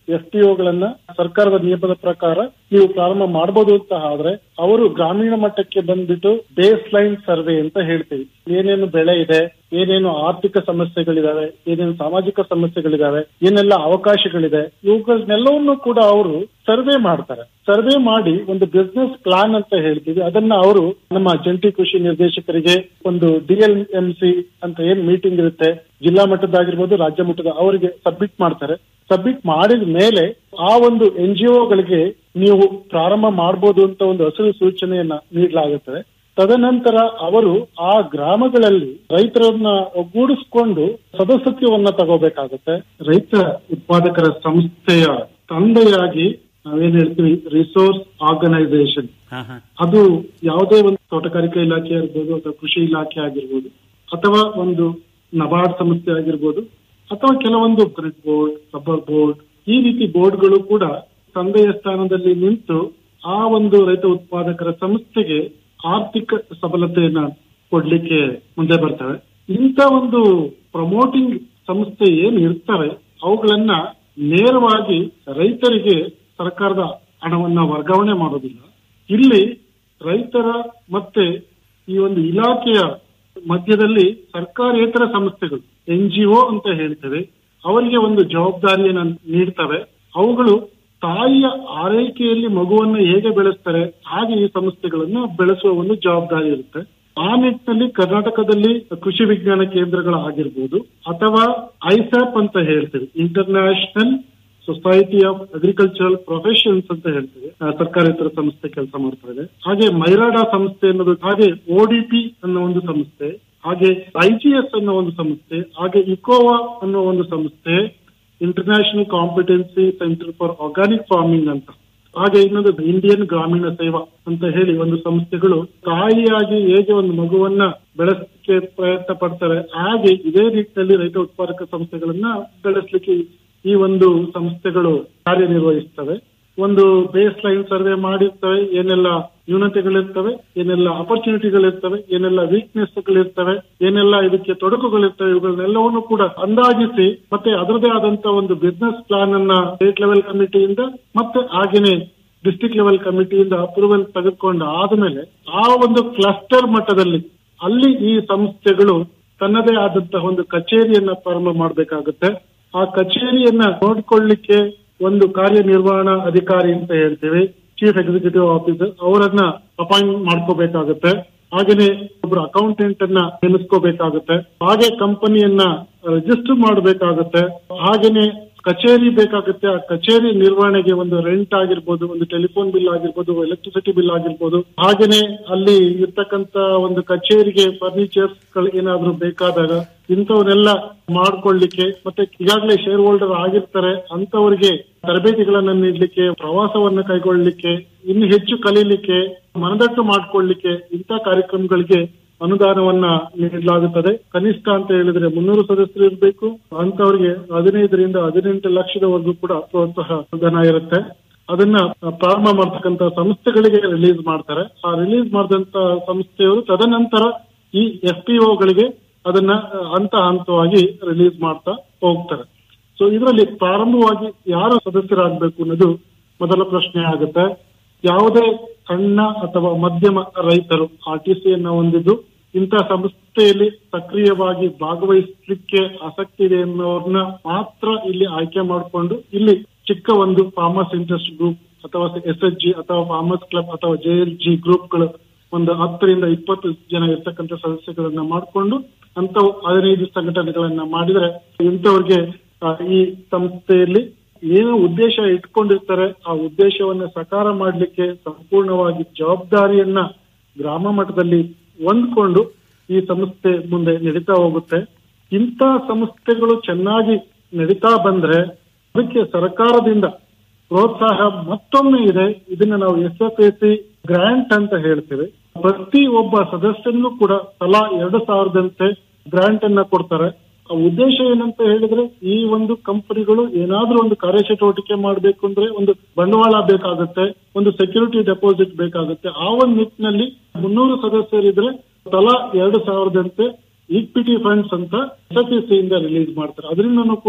ಎಫ್ ಪಿ ಗಳನ್ನ ಸರ್ಕಾರದ ನಿಯಮದ ಪ್ರಕಾರ ನೀವು ಪ್ರಾರಂಭ ಮಾಡಬಹುದು ಅಂತ ಆದ್ರೆ ಅವರು ಗ್ರಾಮೀಣ ಮಟ್ಟಕ್ಕೆ ಬಂದ್ಬಿಟ್ಟು ಬೇಸ್ ಲೈನ್ ಸರ್ವೆ ಅಂತ ಹೇಳ್ತೀವಿ ಏನೇನು ಬೆಳೆ ಇದೆ ಏನೇನು ಆರ್ಥಿಕ ಸಮಸ್ಯೆಗಳಿದಾವೆ ಏನೇನು ಸಾಮಾಜಿಕ ಸಮಸ್ಯೆಗಳಿದಾವೆ ಏನೆಲ್ಲ ಅವಕಾಶಗಳಿದೆ ಇವುಗಳನ್ನೆಲ್ಲವನ್ನು ಕೂಡ ಅವರು ಸರ್ವೆ ಮಾಡ್ತಾರೆ ಸರ್ವೆ ಮಾಡಿ ಒಂದು ಬಿಸ್ನೆಸ್ ಪ್ಲಾನ್ ಅಂತ ಹೇಳ್ತೀವಿ ಅದನ್ನ ಅವರು ನಮ್ಮ ಜಂಟಿ ಕೃಷಿ ನಿರ್ದೇಶಕರಿಗೆ ಒಂದು ಡಿಎಲ್ ಎಂ ಸಿ ಅಂತ ಏನ್ ಮೀಟಿಂಗ್ ಇರುತ್ತೆ ಜಿಲ್ಲಾ ಮಟ್ಟದಾಗಿರ್ಬೋದು ರಾಜ್ಯ ಮಟ್ಟದ ಅವರಿಗೆ ಸಬ್ಮಿಟ್ ಮಾಡ್ತಾರೆ ಸಬ್ಮಿಟ್ ಮಾಡಿದ ಮೇಲೆ ಆ ಒಂದು ಎನ್ ಜಿ ಒಗಳಿಗೆ ನೀವು ಪ್ರಾರಂಭ ಮಾಡಬಹುದು ಅಂತ ಒಂದು ಹಸಿರು ಸೂಚನೆಯನ್ನ ನೀಡಲಾಗುತ್ತದೆ ತದನಂತರ ಅವರು ಆ ಗ್ರಾಮಗಳಲ್ಲಿ ರೈತರನ್ನ ಒಗ್ಗೂಡಿಸ್ಕೊಂಡು ಸದಸ್ಯತ್ವವನ್ನ ತಗೋಬೇಕಾಗುತ್ತೆ ರೈತ ಉತ್ಪಾದಕರ ಸಂಸ್ಥೆಯ ತಂದೆಯಾಗಿ ನಾವೇನ್ ಹೇಳ್ತೀವಿ ರಿಸೋರ್ಸ್ ಆರ್ಗನೈಸೇಷನ್ ಹಾ ಹಾ ಅದು ಯಾವುದೇ ಒಂದು ತೋಟಗಾರಿಕಾ ಇಲಾಖೆ ಆಗಿರ್ಬೋದು ಅಥವಾ ಕೃಷಿ ಇಲಾಖೆ ಆಗಿರ್ಬೋದು ಅಥವಾ ಒಂದು ನಬಾರ್ಡ್ ಸಂಸ್ಥೆ ಆಗಿರ್ಬೋದು ಅಥವಾ ಕೆಲವೊಂದು ಗ್ರಿಡ್ ಬೋರ್ಡ್ ರಬ್ಬರ್ ಬೋರ್ಡ್ ಈ ರೀತಿ ಬೋರ್ಡ್ಗಳು ಕೂಡ ತಂದೆಯ ಸ್ಥಾನದಲ್ಲಿ ನಿಂತು ಆ ಒಂದು ರೈತ ಉತ್ಪಾದಕರ ಸಂಸ್ಥೆಗೆ ಆರ್ಥಿಕ ಸಬಲತೆಯನ್ನ ಕೊಡ್ಲಿಕ್ಕೆ ಮುಂದೆ ಬರ್ತವೆ ಇಂಥ ಒಂದು ಪ್ರಮೋಟಿಂಗ್ ಸಂಸ್ಥೆ ಏನ್ ಇರ್ತವೆ ಅವುಗಳನ್ನ ನೇರವಾಗಿ ರೈತರಿಗೆ ಸರ್ಕಾರದ ಹಣವನ್ನ ವರ್ಗಾವಣೆ ಮಾಡೋದಿಲ್ಲ ಇಲ್ಲಿ ರೈತರ ಮತ್ತೆ ಈ ಒಂದು ಇಲಾಖೆಯ ಮಧ್ಯದಲ್ಲಿ ಸರ್ಕಾರೇತರ ಸಂಸ್ಥೆಗಳು ಎನ್ ಜಿ ಒ ಅಂತ ಹೇಳ್ತೇವೆ ಅವರಿಗೆ ಒಂದು ಜವಾಬ್ದಾರಿಯನ್ನ ನೀಡ್ತವೆ ಅವುಗಳು ತಾಯಿಯ ಆರೈಕೆಯಲ್ಲಿ ಮಗುವನ್ನ ಹೇಗೆ ಬೆಳೆಸ್ತಾರೆ ಹಾಗೆ ಈ ಸಂಸ್ಥೆಗಳನ್ನ ಬೆಳೆಸುವ ಒಂದು ಜವಾಬ್ದಾರಿ ಇರುತ್ತೆ ಆ ನಿಟ್ಟಿನಲ್ಲಿ ಕರ್ನಾಟಕದಲ್ಲಿ ಕೃಷಿ ವಿಜ್ಞಾನ ಕೇಂದ್ರಗಳು ಆಗಿರ್ಬೋದು ಅಥವಾ ಐಸ್ಯಾಪ್ ಅಂತ ಹೇಳ್ತೇವೆ international society of agricultural professions ಅಂತ ಹೇಳ್ತೇವೆ ಆ, ಸರ್ಕಾರೇತರ ಸಂಸ್ಥೆ ಕೆಲಸ ಮಾಡ್ತಾ ಇದೆ ಹಾಗೆ ಮೈರಾಡಾ ಸಂಸ್ಥೆ ಅನ್ನೋದು ಹಾಗೆ ಓಡಿಪಿ ಅನ್ನೋ ಒಂದು ಸಂಸ್ಥೆ ಹಾಗೆ ಐಜಿಎಸ್ ಅನ್ನೋ ಒಂದು ಸಂಸ್ಥೆ ಹಾಗೆ ಇಕೋವಾ ಅನ್ನೋ ಒಂದು ಸಂಸ್ಥೆ international competency centre for organic farming ಅಂತ ಹಾಗೆ ಇನ್ನೊಂದು ಇಂಡಿಯನ್ ಗ್ರಾಮೀಣ ಸೇವಾ ಅಂತ ಹೇಳಿ ಒಂದು ಸಂಸ್ಥೆಗಳು ತಾಯಿಯಾಗಿ ಹೇಗೆ ಒಂದು ಮಗುವನ್ನ ಬೆಳೆಸಲಿಕ್ಕೆ ಪ್ರಯತ್ನ ಪಡ್ತಾರೆ ಹಾಗೆ ಇದೇ ನಿಟ್ಟಿನಲ್ಲಿ ರೈತ ಉತ್ಪಾದಕ ಸಂಸ್ಥೆಗಳನ್ನ ಬೆಳೆಸಲಿಕ್ಕೆ ಈ ಒಂದು ಸಂಸ್ಥೆಗಳು ಕಾರ್ಯನಿರ್ವಹಿಸ್ತವೆ ಒಂದು ಬೇಸ್ ಲೈನ್ ಸರ್ವೆ ಮಾಡಿರ್ತವೆ ಏನೆಲ್ಲ ನ್ಯೂನತೆಗಳಿರ್ತವೆ ಏನೆಲ್ಲ ಅಪರ್ಚುನಿಟಿಗಳಿರ್ತವೆ ಏನೆಲ್ಲ ವೀಕ್ನೆಸ್ಗಳಿರ್ತವೆ ಏನೆಲ್ಲ ಇದಕ್ಕೆ ತೊಡಕುಗಳಿರ್ತವೆ ಇವುಗಳನ್ನೆಲ್ಲವನ್ನು ಕೂಡ ಅಂದಾಜಿಸಿ ಮತ್ತೆ ಅದರದೇ ಆದಂತ ಒಂದು ಬಿಸ್ನೆಸ್ ಪ್ಲಾನ್ ಅನ್ನ ಸ್ಟೇಟ್ ಲೆವೆಲ್ ಕಮಿಟಿಯಿಂದ ಮತ್ತೆ ಹಾಗೇನೆ ಡಿಸ್ಟಿಕ್ ಲೆವೆಲ್ ಕಮಿಟಿಯಿಂದ ಅಪ್ರೂವಲ್ ತೆಗೆದುಕೊಂಡು ಆದ್ಮೇಲೆ ಆ ಒಂದು ಕ್ಲಸ್ಟರ್ ಮಟ್ಟದಲ್ಲಿ ಅಲ್ಲಿ ಈ ಸಂಸ್ಥೆಗಳು ತನ್ನದೇ ಆದಂತಹ ಒಂದು ಕಚೇರಿಯನ್ನ ಪ್ರಾರಂಭ ಮಾಡಬೇಕಾಗುತ್ತೆ ಆ ಕಚೇರಿಯನ್ನ ನೋಡ್ಕೊಳ್ಳಿಕ್ಕೆ ಒಂದು ಕಾರ್ಯನಿರ್ವಹಣಾ ಅಧಿಕಾರಿ ಅಂತ ಹೇಳ್ತೀವಿ ಚೀಫ್ ಎಕ್ಸಿಕ್ಯೂಟಿವ್ ಆಫೀಸರ್ ಅವರನ್ನ ಅಪಾಯಿಂಟ್ ಮಾಡ್ಕೋಬೇಕಾಗುತ್ತೆ ಹಾಗೇನೆ ಒಬ್ರು ಅಕೌಂಟೆಂಟ್ ಅನ್ನ ನೇಮಿಸ್ಕೋಬೇಕಾಗುತ್ತೆ ಹಾಗೆ ಕಂಪನಿಯನ್ನ ರಿಜಿಸ್ಟರ್ ಮಾಡಬೇಕಾಗುತ್ತೆ ಹಾಗೇನೆ ಕಚೇರಿ ಬೇಕಾಗುತ್ತೆ ಆ ಕಚೇರಿ ನಿರ್ವಹಣೆಗೆ ಒಂದು ರೆಂಟ್ ಆಗಿರ್ಬೋದು ಒಂದು ಟೆಲಿಫೋನ್ ಬಿಲ್ ಆಗಿರ್ಬೋದು ಎಲೆಕ್ಟ್ರಿಸಿಟಿ ಬಿಲ್ ಆಗಿರ್ಬೋದು ಹಾಗೇನೆ ಅಲ್ಲಿ ಇರ್ತಕ್ಕಂತ ಒಂದು ಕಚೇರಿಗೆ ಫರ್ನಿಚರ್ಸ್ ಗಳು ಏನಾದ್ರೂ ಬೇಕಾದಾಗ ಇಂಥವನ್ನೆಲ್ಲ ಮಾಡ್ಕೊಳ್ಳಿಕ್ಕೆ ಮತ್ತೆ ಈಗಾಗಲೇ ಶೇರ್ ಹೋಲ್ಡರ್ ಆಗಿರ್ತಾರೆ ಅಂತವರಿಗೆ ತರಬೇತಿಗಳನ್ನ ನೀಡಲಿಕ್ಕೆ ಪ್ರವಾಸವನ್ನ ಕೈಗೊಳ್ಳಲಿಕ್ಕೆ ಇನ್ನು ಹೆಚ್ಚು ಕಲೀಲಿಕ್ಕೆ ಮನದಟ್ಟು ಮಾಡ್ಕೊಳ್ಳಿಕ್ಕೆ ಇಂಥ ಕಾರ್ಯಕ್ರಮಗಳಿಗೆ ಅನುದಾನವನ್ನ ನೀಡಲಾಗುತ್ತದೆ ಕನಿಷ್ಠ ಅಂತ ಹೇಳಿದ್ರೆ ಮುನ್ನೂರು ಸದಸ್ಯರು ಇರಬೇಕು ಅಂತವರಿಗೆ ಹದಿನೈದರಿಂದ ಹದಿನೆಂಟು ಲಕ್ಷದವರೆಗೂ ಕೂಡ ಪ್ರೋತ್ಸಾಹ ಧನ ಇರುತ್ತೆ ಅದನ್ನ ಪ್ರಾರಂಭ ಮಾಡ್ತಕ್ಕಂತ ಸಂಸ್ಥೆಗಳಿಗೆ ರಿಲೀಸ್ ಮಾಡ್ತಾರೆ ಆ ರಿಲೀಸ್ ಮಾಡಿದಂತ ಸಂಸ್ಥೆಯವರು ತದನಂತರ ಈ ಎಫ್ ಪಿ ಗಳಿಗೆ ಅದನ್ನ ಹಂತ ಹಂತವಾಗಿ ರಿಲೀಸ್ ಮಾಡ್ತಾ ಹೋಗ್ತಾರೆ ಸೊ ಇದರಲ್ಲಿ ಪ್ರಾರಂಭವಾಗಿ ಯಾರು ಸದಸ್ಯರಾಗಬೇಕು ಅನ್ನೋದು ಮೊದಲ ಪ್ರಶ್ನೆ ಆಗುತ್ತೆ ಯಾವುದೇ ಸಣ್ಣ ಅಥವಾ ಮಧ್ಯಮ ರೈತರು ಆರ್ ಟಿ ಸಿಯನ್ನ ಹೊಂದಿದ್ದು ಇಂತಹ ಸಂಸ್ಥೆಯಲ್ಲಿ ಸಕ್ರಿಯವಾಗಿ ಭಾಗವಹಿಸಲಿಕ್ಕೆ ಆಸಕ್ತಿ ಇದೆ ಎನ್ನುವ್ರನ್ನ ಮಾತ್ರ ಇಲ್ಲಿ ಆಯ್ಕೆ ಮಾಡಿಕೊಂಡು ಇಲ್ಲಿ ಚಿಕ್ಕ ಒಂದು ಫಾರ್ಮರ್ಸ್ ಇಂಟ್ರೆಸ್ಟ್ ಗ್ರೂಪ್ ಅಥವಾ ಎಸ್ ಎಚ್ ಜಿ ಅಥವಾ ಫಾರ್ಮರ್ಸ್ ಕ್ಲಬ್ ಅಥವಾ ಜೆ ಎಲ್ ಜಿ ಗ್ರೂಪ್ಗಳು ಒಂದು ಹತ್ತರಿಂದ ಇಪ್ಪತ್ತು ಜನ ಇರ್ತಕ್ಕಂಥ ಸದಸ್ಯಗಳನ್ನ ಮಾಡಿಕೊಂಡು ಅಂತ ಹದಿನೈದು ಸಂಘಟನೆಗಳನ್ನ ಮಾಡಿದ್ರೆ ಇಂಥವ್ರಿಗೆ ಆ, ಈ ಸಂಸ್ಥೆಯಲ್ಲಿ ಏನು ಉದ್ದೇಶ ಇಟ್ಕೊಂಡಿರ್ತಾರೆ ಆ ಉದ್ದೇಶವನ್ನ ಸಕಾರ ಮಾಡಲಿಕ್ಕೆ ಸಂಪೂರ್ಣವಾಗಿ ಜವಾಬ್ದಾರಿಯನ್ನ ಗ್ರಾಮ ಮಟ್ಟದಲ್ಲಿ ಹೊಂದ್ಕೊಂಡು ಈ ಸಂಸ್ಥೆ ಮುಂದೆ ನಡೀತಾ ಹೋಗುತ್ತೆ ಇಂಥ ಸಂಸ್ಥೆಗಳು ಚೆನ್ನಾಗಿ ನಡೀತಾ ಬಂದ್ರೆ ಅದಕ್ಕೆ ಸರ್ಕಾರದಿಂದ ಪ್ರೋತ್ಸಾಹ ಮತ್ತೊಮ್ಮೆ ಇದೆ ಇದನ್ನ ನಾವು S F A C grant ಅಂತ ಹೇಳ್ತೇವೆ ಪ್ರತಿ ಒಬ್ಬ ಸದಸ್ಯನೂ ಕೂಡ ತಲಾ ಎರಡು ಸಾವಿರದಂತೆ ಗ್ರಾಂಟ್ ಅನ್ನ ಕೊಡ್ತಾರೆ ಆ ಉದ್ದೇಶ ಏನಂತ ಹೇಳಿದ್ರೆ ಈ ಒಂದು ಕಂಪನಿಗಳು ಏನಾದ್ರೂ ಒಂದು ಕಾರ್ಯಚಟುವಟಿಕೆ ಮಾಡಬೇಕು ಅಂದ್ರೆ ಒಂದು ಬಂಡವಾಳ ಬೇಕಾಗುತ್ತೆ ಒಂದು ಸೆಕ್ಯೂರಿಟಿ ಡೆಪಾಸಿಟ್ ಬೇಕಾಗುತ್ತೆ ಆ ಒಂದು ನಿಟ್ಟಿನಲ್ಲಿ ಮುನ್ನೂರು ಸದಸ್ಯರಿದ್ರೆ ತಲಾ ಎರಡು ಸಾವಿರದಂತೆ ಈಕ್ವಿಟಿ ಫಂಡ್ಸ್ ಅಂತ ಎಸ್ ಇಂದ ರಿಲೀಸ್ ಮಾಡ್ತಾರೆ ಅದರಿಂದನೂ ಕೂಡ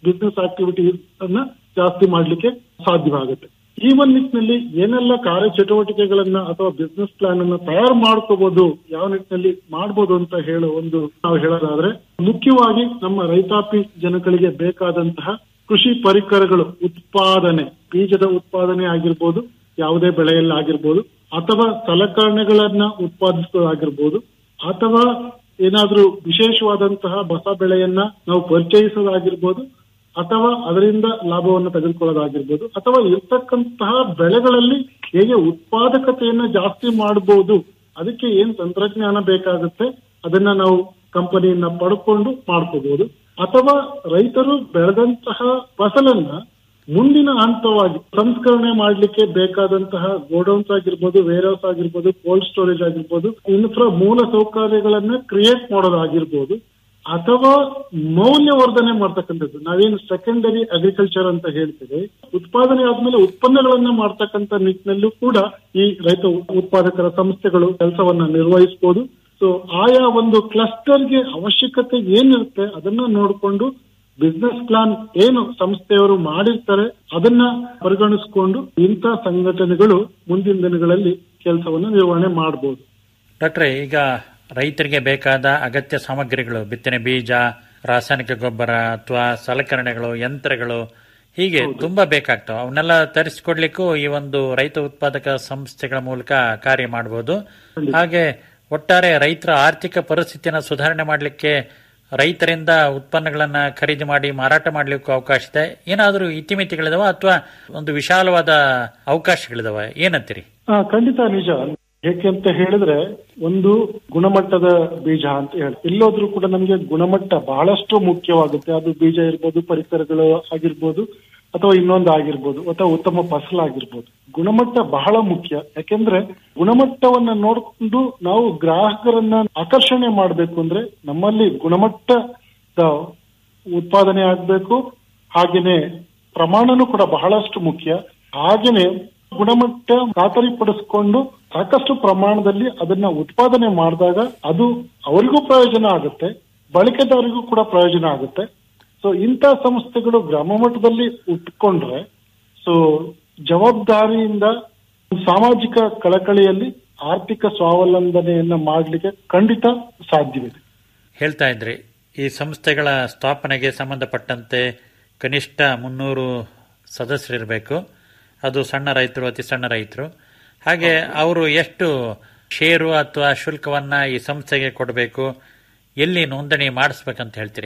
ಬಿಸ್ನೆಸ್ ಆಕ್ಟಿವಿಟೀಸ್ ಅನ್ನ ಜಾಸ್ತಿ ಮಾಡ್ಲಿಕ್ಕೆ ಸಾಧ್ಯವಾಗುತ್ತೆ ಈ ಒಂದು ನಿಟ್ಟಿನಲ್ಲಿ ಏನೆಲ್ಲ ಕಾರ್ಯಚಟುವಟಿಕೆಗಳನ್ನ ಅಥವಾ ಬಿಸ್ನೆಸ್ ಪ್ಲಾನ್ ಅನ್ನ ತಯಾರು ಮಾಡ್ಕೋಬಹುದು ಯಾವ ನಿಟ್ಟಿನಲ್ಲಿ ಮಾಡ್ಬೋದು ಅಂತ ಹೇಳೋ ಒಂದು ನಾವು ಹೇಳೋದಾದ್ರೆ ಮುಖ್ಯವಾಗಿ ನಮ್ಮ ರೈತಾಪಿ ಜನಗಳಿಗೆ ಬೇಕಾದಂತಹ ಕೃಷಿ ಪರಿಕರಗಳು ಉತ್ಪಾದನೆ ಬೀಜದ ಉತ್ಪಾದನೆ ಆಗಿರ್ಬೋದು ಯಾವುದೇ ಬೆಳೆಯಲ್ಲಿ ಆಗಿರ್ಬೋದು ಅಥವಾ ಸಲಕರಣೆಗಳನ್ನ ಉತ್ಪಾದಿಸೋದಾಗಿರ್ಬೋದು ಅಥವಾ ಏನಾದ್ರೂ ವಿಶೇಷವಾದಂತಹ ಹೊಸ ಬೆಳೆಯನ್ನ ನಾವು ಪರಿಚಯಿಸೋದಾಗಿರ್ಬೋದು ಅಥವಾ ಅದರಿಂದ ಲಾಭವನ್ನು ತೆಗೆದುಕೊಳ್ಳೋದಾಗಿರ್ಬೋದು ಅಥವಾ ಇರ್ತಕ್ಕಂತಹ ಬೆಳೆಗಳಲ್ಲಿ ಹೇಗೆ ಉತ್ಪಾದಕತೆಯನ್ನ ಜಾಸ್ತಿ ಮಾಡಬಹುದು ಅದಕ್ಕೆ ಏನ್ ತಂತ್ರಜ್ಞಾನ ಬೇಕಾಗುತ್ತೆ ಅದನ್ನ ನಾವು ಕಂಪನಿಯನ್ನ ಪಡ್ಕೊಂಡು ಮಾಡ್ಕೋಬಹುದು ಅಥವಾ ರೈತರು ಬೆಳೆದಂತಹ ಫಸಲನ್ನ ಮುಂದಿನ ಹಂತವಾಗಿ ಸಂಸ್ಕರಣೆ ಮಾಡ್ಲಿಕ್ಕೆ ಬೇಕಾದಂತಹ ಗೋಡೌನ್ಸ್ ಆಗಿರ್ಬೋದು ವೇರ್ ಹೌಸ್ ಆಗಿರ್ಬೋದು ಕೋಲ್ಡ್ ಸ್ಟೋರೇಜ್ ಆಗಿರ್ಬೋದು ಇನ್ಫ್ರಾ ಮೂಲ ಸೌಕರ್ಯಗಳನ್ನ ಕ್ರಿಯೇಟ್ ಮಾಡೋದಾಗಿರ್ಬೋದು ಅಥವಾ ಮೌಲ್ಯವರ್ಧನೆ ಮಾಡ್ತಕ್ಕಂಥದ್ದು ನಾವೇನು ಸೆಕೆಂಡರಿ ಅಗ್ರಿಕಲ್ಚರ್ ಅಂತ ಹೇಳ್ತೇವೆ ಉತ್ಪಾದನೆ ಆದ್ಮೇಲೆ ಉತ್ಪನ್ನಗಳನ್ನ ಮಾಡ್ತಕ್ಕಂಥ ನಿಟ್ಟಿನಲ್ಲೂ ಕೂಡ ಈ ರೈತ ಉತ್ಪಾದಕರ ಸಂಸ್ಥೆಗಳು ಕೆಲಸವನ್ನ ನಿರ್ವಹಿಸಬಹುದು ಸೊ ಆಯಾ ಒಂದು ಕ್ಲಸ್ಟರ್ಗೆ ಅವಶ್ಯಕತೆ ಏನಿರುತ್ತೆ ಅದನ್ನ ನೋಡಿಕೊಂಡು ಬಿಸ್ನೆಸ್ ಪ್ಲಾನ್ ಏನು ಸಂಸ್ಥೆಯವರು ಮಾಡಿರ್ತಾರೆ ಅದನ್ನ ಪರಿಗಣಿಸಿಕೊಂಡು ಇಂಥ ಸಂಘಟನೆಗಳು ಮುಂದಿನ ದಿನಗಳಲ್ಲಿ ಕೆಲಸವನ್ನು ನಿರ್ವಹಣೆ ಮಾಡಬಹುದು ಡಾಕ್ಟ್ರೆ ಈಗ ರೈತರಿಗೆ ಬೇಕಾದ ಅಗತ್ಯ ಸಾಮಗ್ರಿಗಳು ಬಿತ್ತನೆ ಬೀಜ ರಾಸಾಯನಿಕ ಗೊಬ್ಬರ ಅಥವಾ ಸಲಕರಣೆಗಳು ಯಂತ್ರಗಳು ಹೀಗೆ ತುಂಬಾ ಬೇಕಾಗ್ತವೆ ಅವನ್ನೆಲ್ಲ ತರಿಸಿಕೊಡ್ಲಿಕ್ಕೂ ಈ ಒಂದು ರೈತ ಉತ್ಪಾದಕ ಸಂಸ್ಥೆಗಳ ಮೂಲಕ ಕಾರ್ಯ ಮಾಡಬಹುದು ಹಾಗೆ ಒಟ್ಟಾರೆ ರೈತರ ಆರ್ಥಿಕ ಪರಿಸ್ಥಿತಿಯನ್ನು ಸುಧಾರಣೆ ಮಾಡಲಿಕ್ಕೆ ರೈತರಿಂದ ಉತ್ಪನ್ನಗಳನ್ನ ಖರೀದಿ ಮಾಡಿ ಮಾರಾಟ ಮಾಡ್ಲಿಕ್ಕೂ ಅವಕಾಶ ಇದೆ ಏನಾದರೂ ಇತಿಮಿತಿಗಳಿದಾವ ಅಥವಾ ಒಂದು ವಿಶಾಲವಾದ ಅವಕಾಶಗಳಿದಾವ ಏನಂತೀರಿ ಆ, ಖಂಡಿತ ನಿಜ ಏಕೆ ಅಂತ ಹೇಳಿದ್ರೆ ಒಂದು ಗುಣಮಟ್ಟದ ಬೀಜ ಅಂತ ಹೇಳಿ ಎಲ್ಲೋದ್ರೂ ಕೂಡ ನಮಗೆ ಗುಣಮಟ್ಟ ಬಹಳಷ್ಟು ಮುಖ್ಯವಾಗುತ್ತೆ ಅದು ಬೀಜ ಇರ್ಬೋದು ಪರಿಕರಗಳು ಆಗಿರ್ಬೋದು ಅಥವಾ ಇನ್ನೊಂದು ಆಗಿರ್ಬೋದು ಅಥವಾ ಉತ್ತಮ ಫಸಲಾಗಿರ್ಬೋದು ಗುಣಮಟ್ಟ ಬಹಳ ಮುಖ್ಯ ಯಾಕೆಂದ್ರೆ ಗುಣಮಟ್ಟವನ್ನ ನೋಡಿಕೊಂಡು ನಾವು ಗ್ರಾಹಕರನ್ನ ಆಕರ್ಷಣೆ ಮಾಡಬೇಕು ಅಂದ್ರೆ ನಮ್ಮಲ್ಲಿ ಗುಣಮಟ್ಟದ ಉತ್ಪಾದನೆ ಆಗ್ಬೇಕು ಹಾಗೇನೆ ಪ್ರಮಾಣನೂ ಕೂಡ ಬಹಳಷ್ಟು ಮುಖ್ಯ ಹಾಗೇನೆ ಗುಣಮಟ್ಟ ಖಾತರಿಪಡಿಸಿಕೊಂಡು ಸಾಕಷ್ಟು ಪ್ರಮಾಣದಲ್ಲಿ ಅದನ್ನ ಉತ್ಪಾದನೆ ಮಾಡಿದಾಗ ಅದು ಅವರಿಗೂ ಪ್ರಯೋಜನ ಆಗುತ್ತೆ ಬಳಕೆದಾರರಿಗೂ ಕೂಡ ಪ್ರಯೋಜನ ಆಗುತ್ತೆ ಸೊ ಇಂಥ ಸಂಸ್ಥೆಗಳು ಗ್ರಾಮ ಮಟ್ಟದಲ್ಲಿ ಉಟ್ಕೊಂಡ್ರೆ ಸೊ ಜವಾಬ್ದಾರಿಯಿಂದ ಸಾಮಾಜಿಕ ಕಳಕಳಿಯಲ್ಲಿ ಆರ್ಥಿಕ ಸ್ವಾವಲಂಬನೆಯನ್ನ ಮಾಡಲಿಕ್ಕೆ ಖಂಡಿತ ಸಾಧ್ಯವಿದೆ ಹೇಳ್ತಾ ಇದ್ರಿ ಈ ಸಂಸ್ಥೆಗಳ ಸ್ಥಾಪನೆಗೆ ಸಂಬಂಧಪಟ್ಟಂತೆ ಕನಿಷ್ಠ ಮುನ್ನೂರು ಸದಸ್ಯರಿರಬೇಕು ಅದು ಸಣ್ಣ ರೈತರು ಅತಿ ಸಣ್ಣ ರೈತರು ಹಾಗೆ ಅವರು ಎಷ್ಟು ಷೇರು ಅಥವಾ ಶುಲ್ಕವನ್ನ ಈ ಸಂಸ್ಥೆಗೆ ಕೊಡಬೇಕು ಎಲ್ಲಿ ನೋಂದಣಿ ಮಾಡಿಸ್ಬೇಕಂತ ಹೇಳ್ತೀರಿ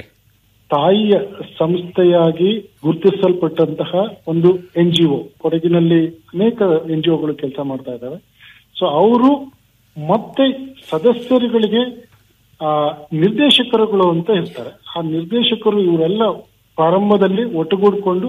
ತಾಯಿಯ ಸಂಸ್ಥೆಯಾಗಿ ಗುರುತಿಸಲ್ಪಟ್ಟಂತಹ ಒಂದು ಎನ್ ಜಿ ಒ ಕೊಡಗಿನಲ್ಲಿ ಅನೇಕ ಎನ್ ಜಿ ಒಗಳು ಕೆಲಸ ಮಾಡ್ತಾ ಇದ್ದಾವೆ ಸೊ ಅವರು ಮತ್ತೆ ಸದಸ್ಯರುಗಳಿಗೆ ಆ ನಿರ್ದೇಶಕರುಗಳು ಅಂತ ಇರ್ತಾರೆ ಆ ನಿರ್ದೇಶಕರು ಇವರೆಲ್ಲ ಪ್ರಾರಂಭದಲ್ಲಿ ಒಟ್ಟುಗೂಡಿಕೊಂಡು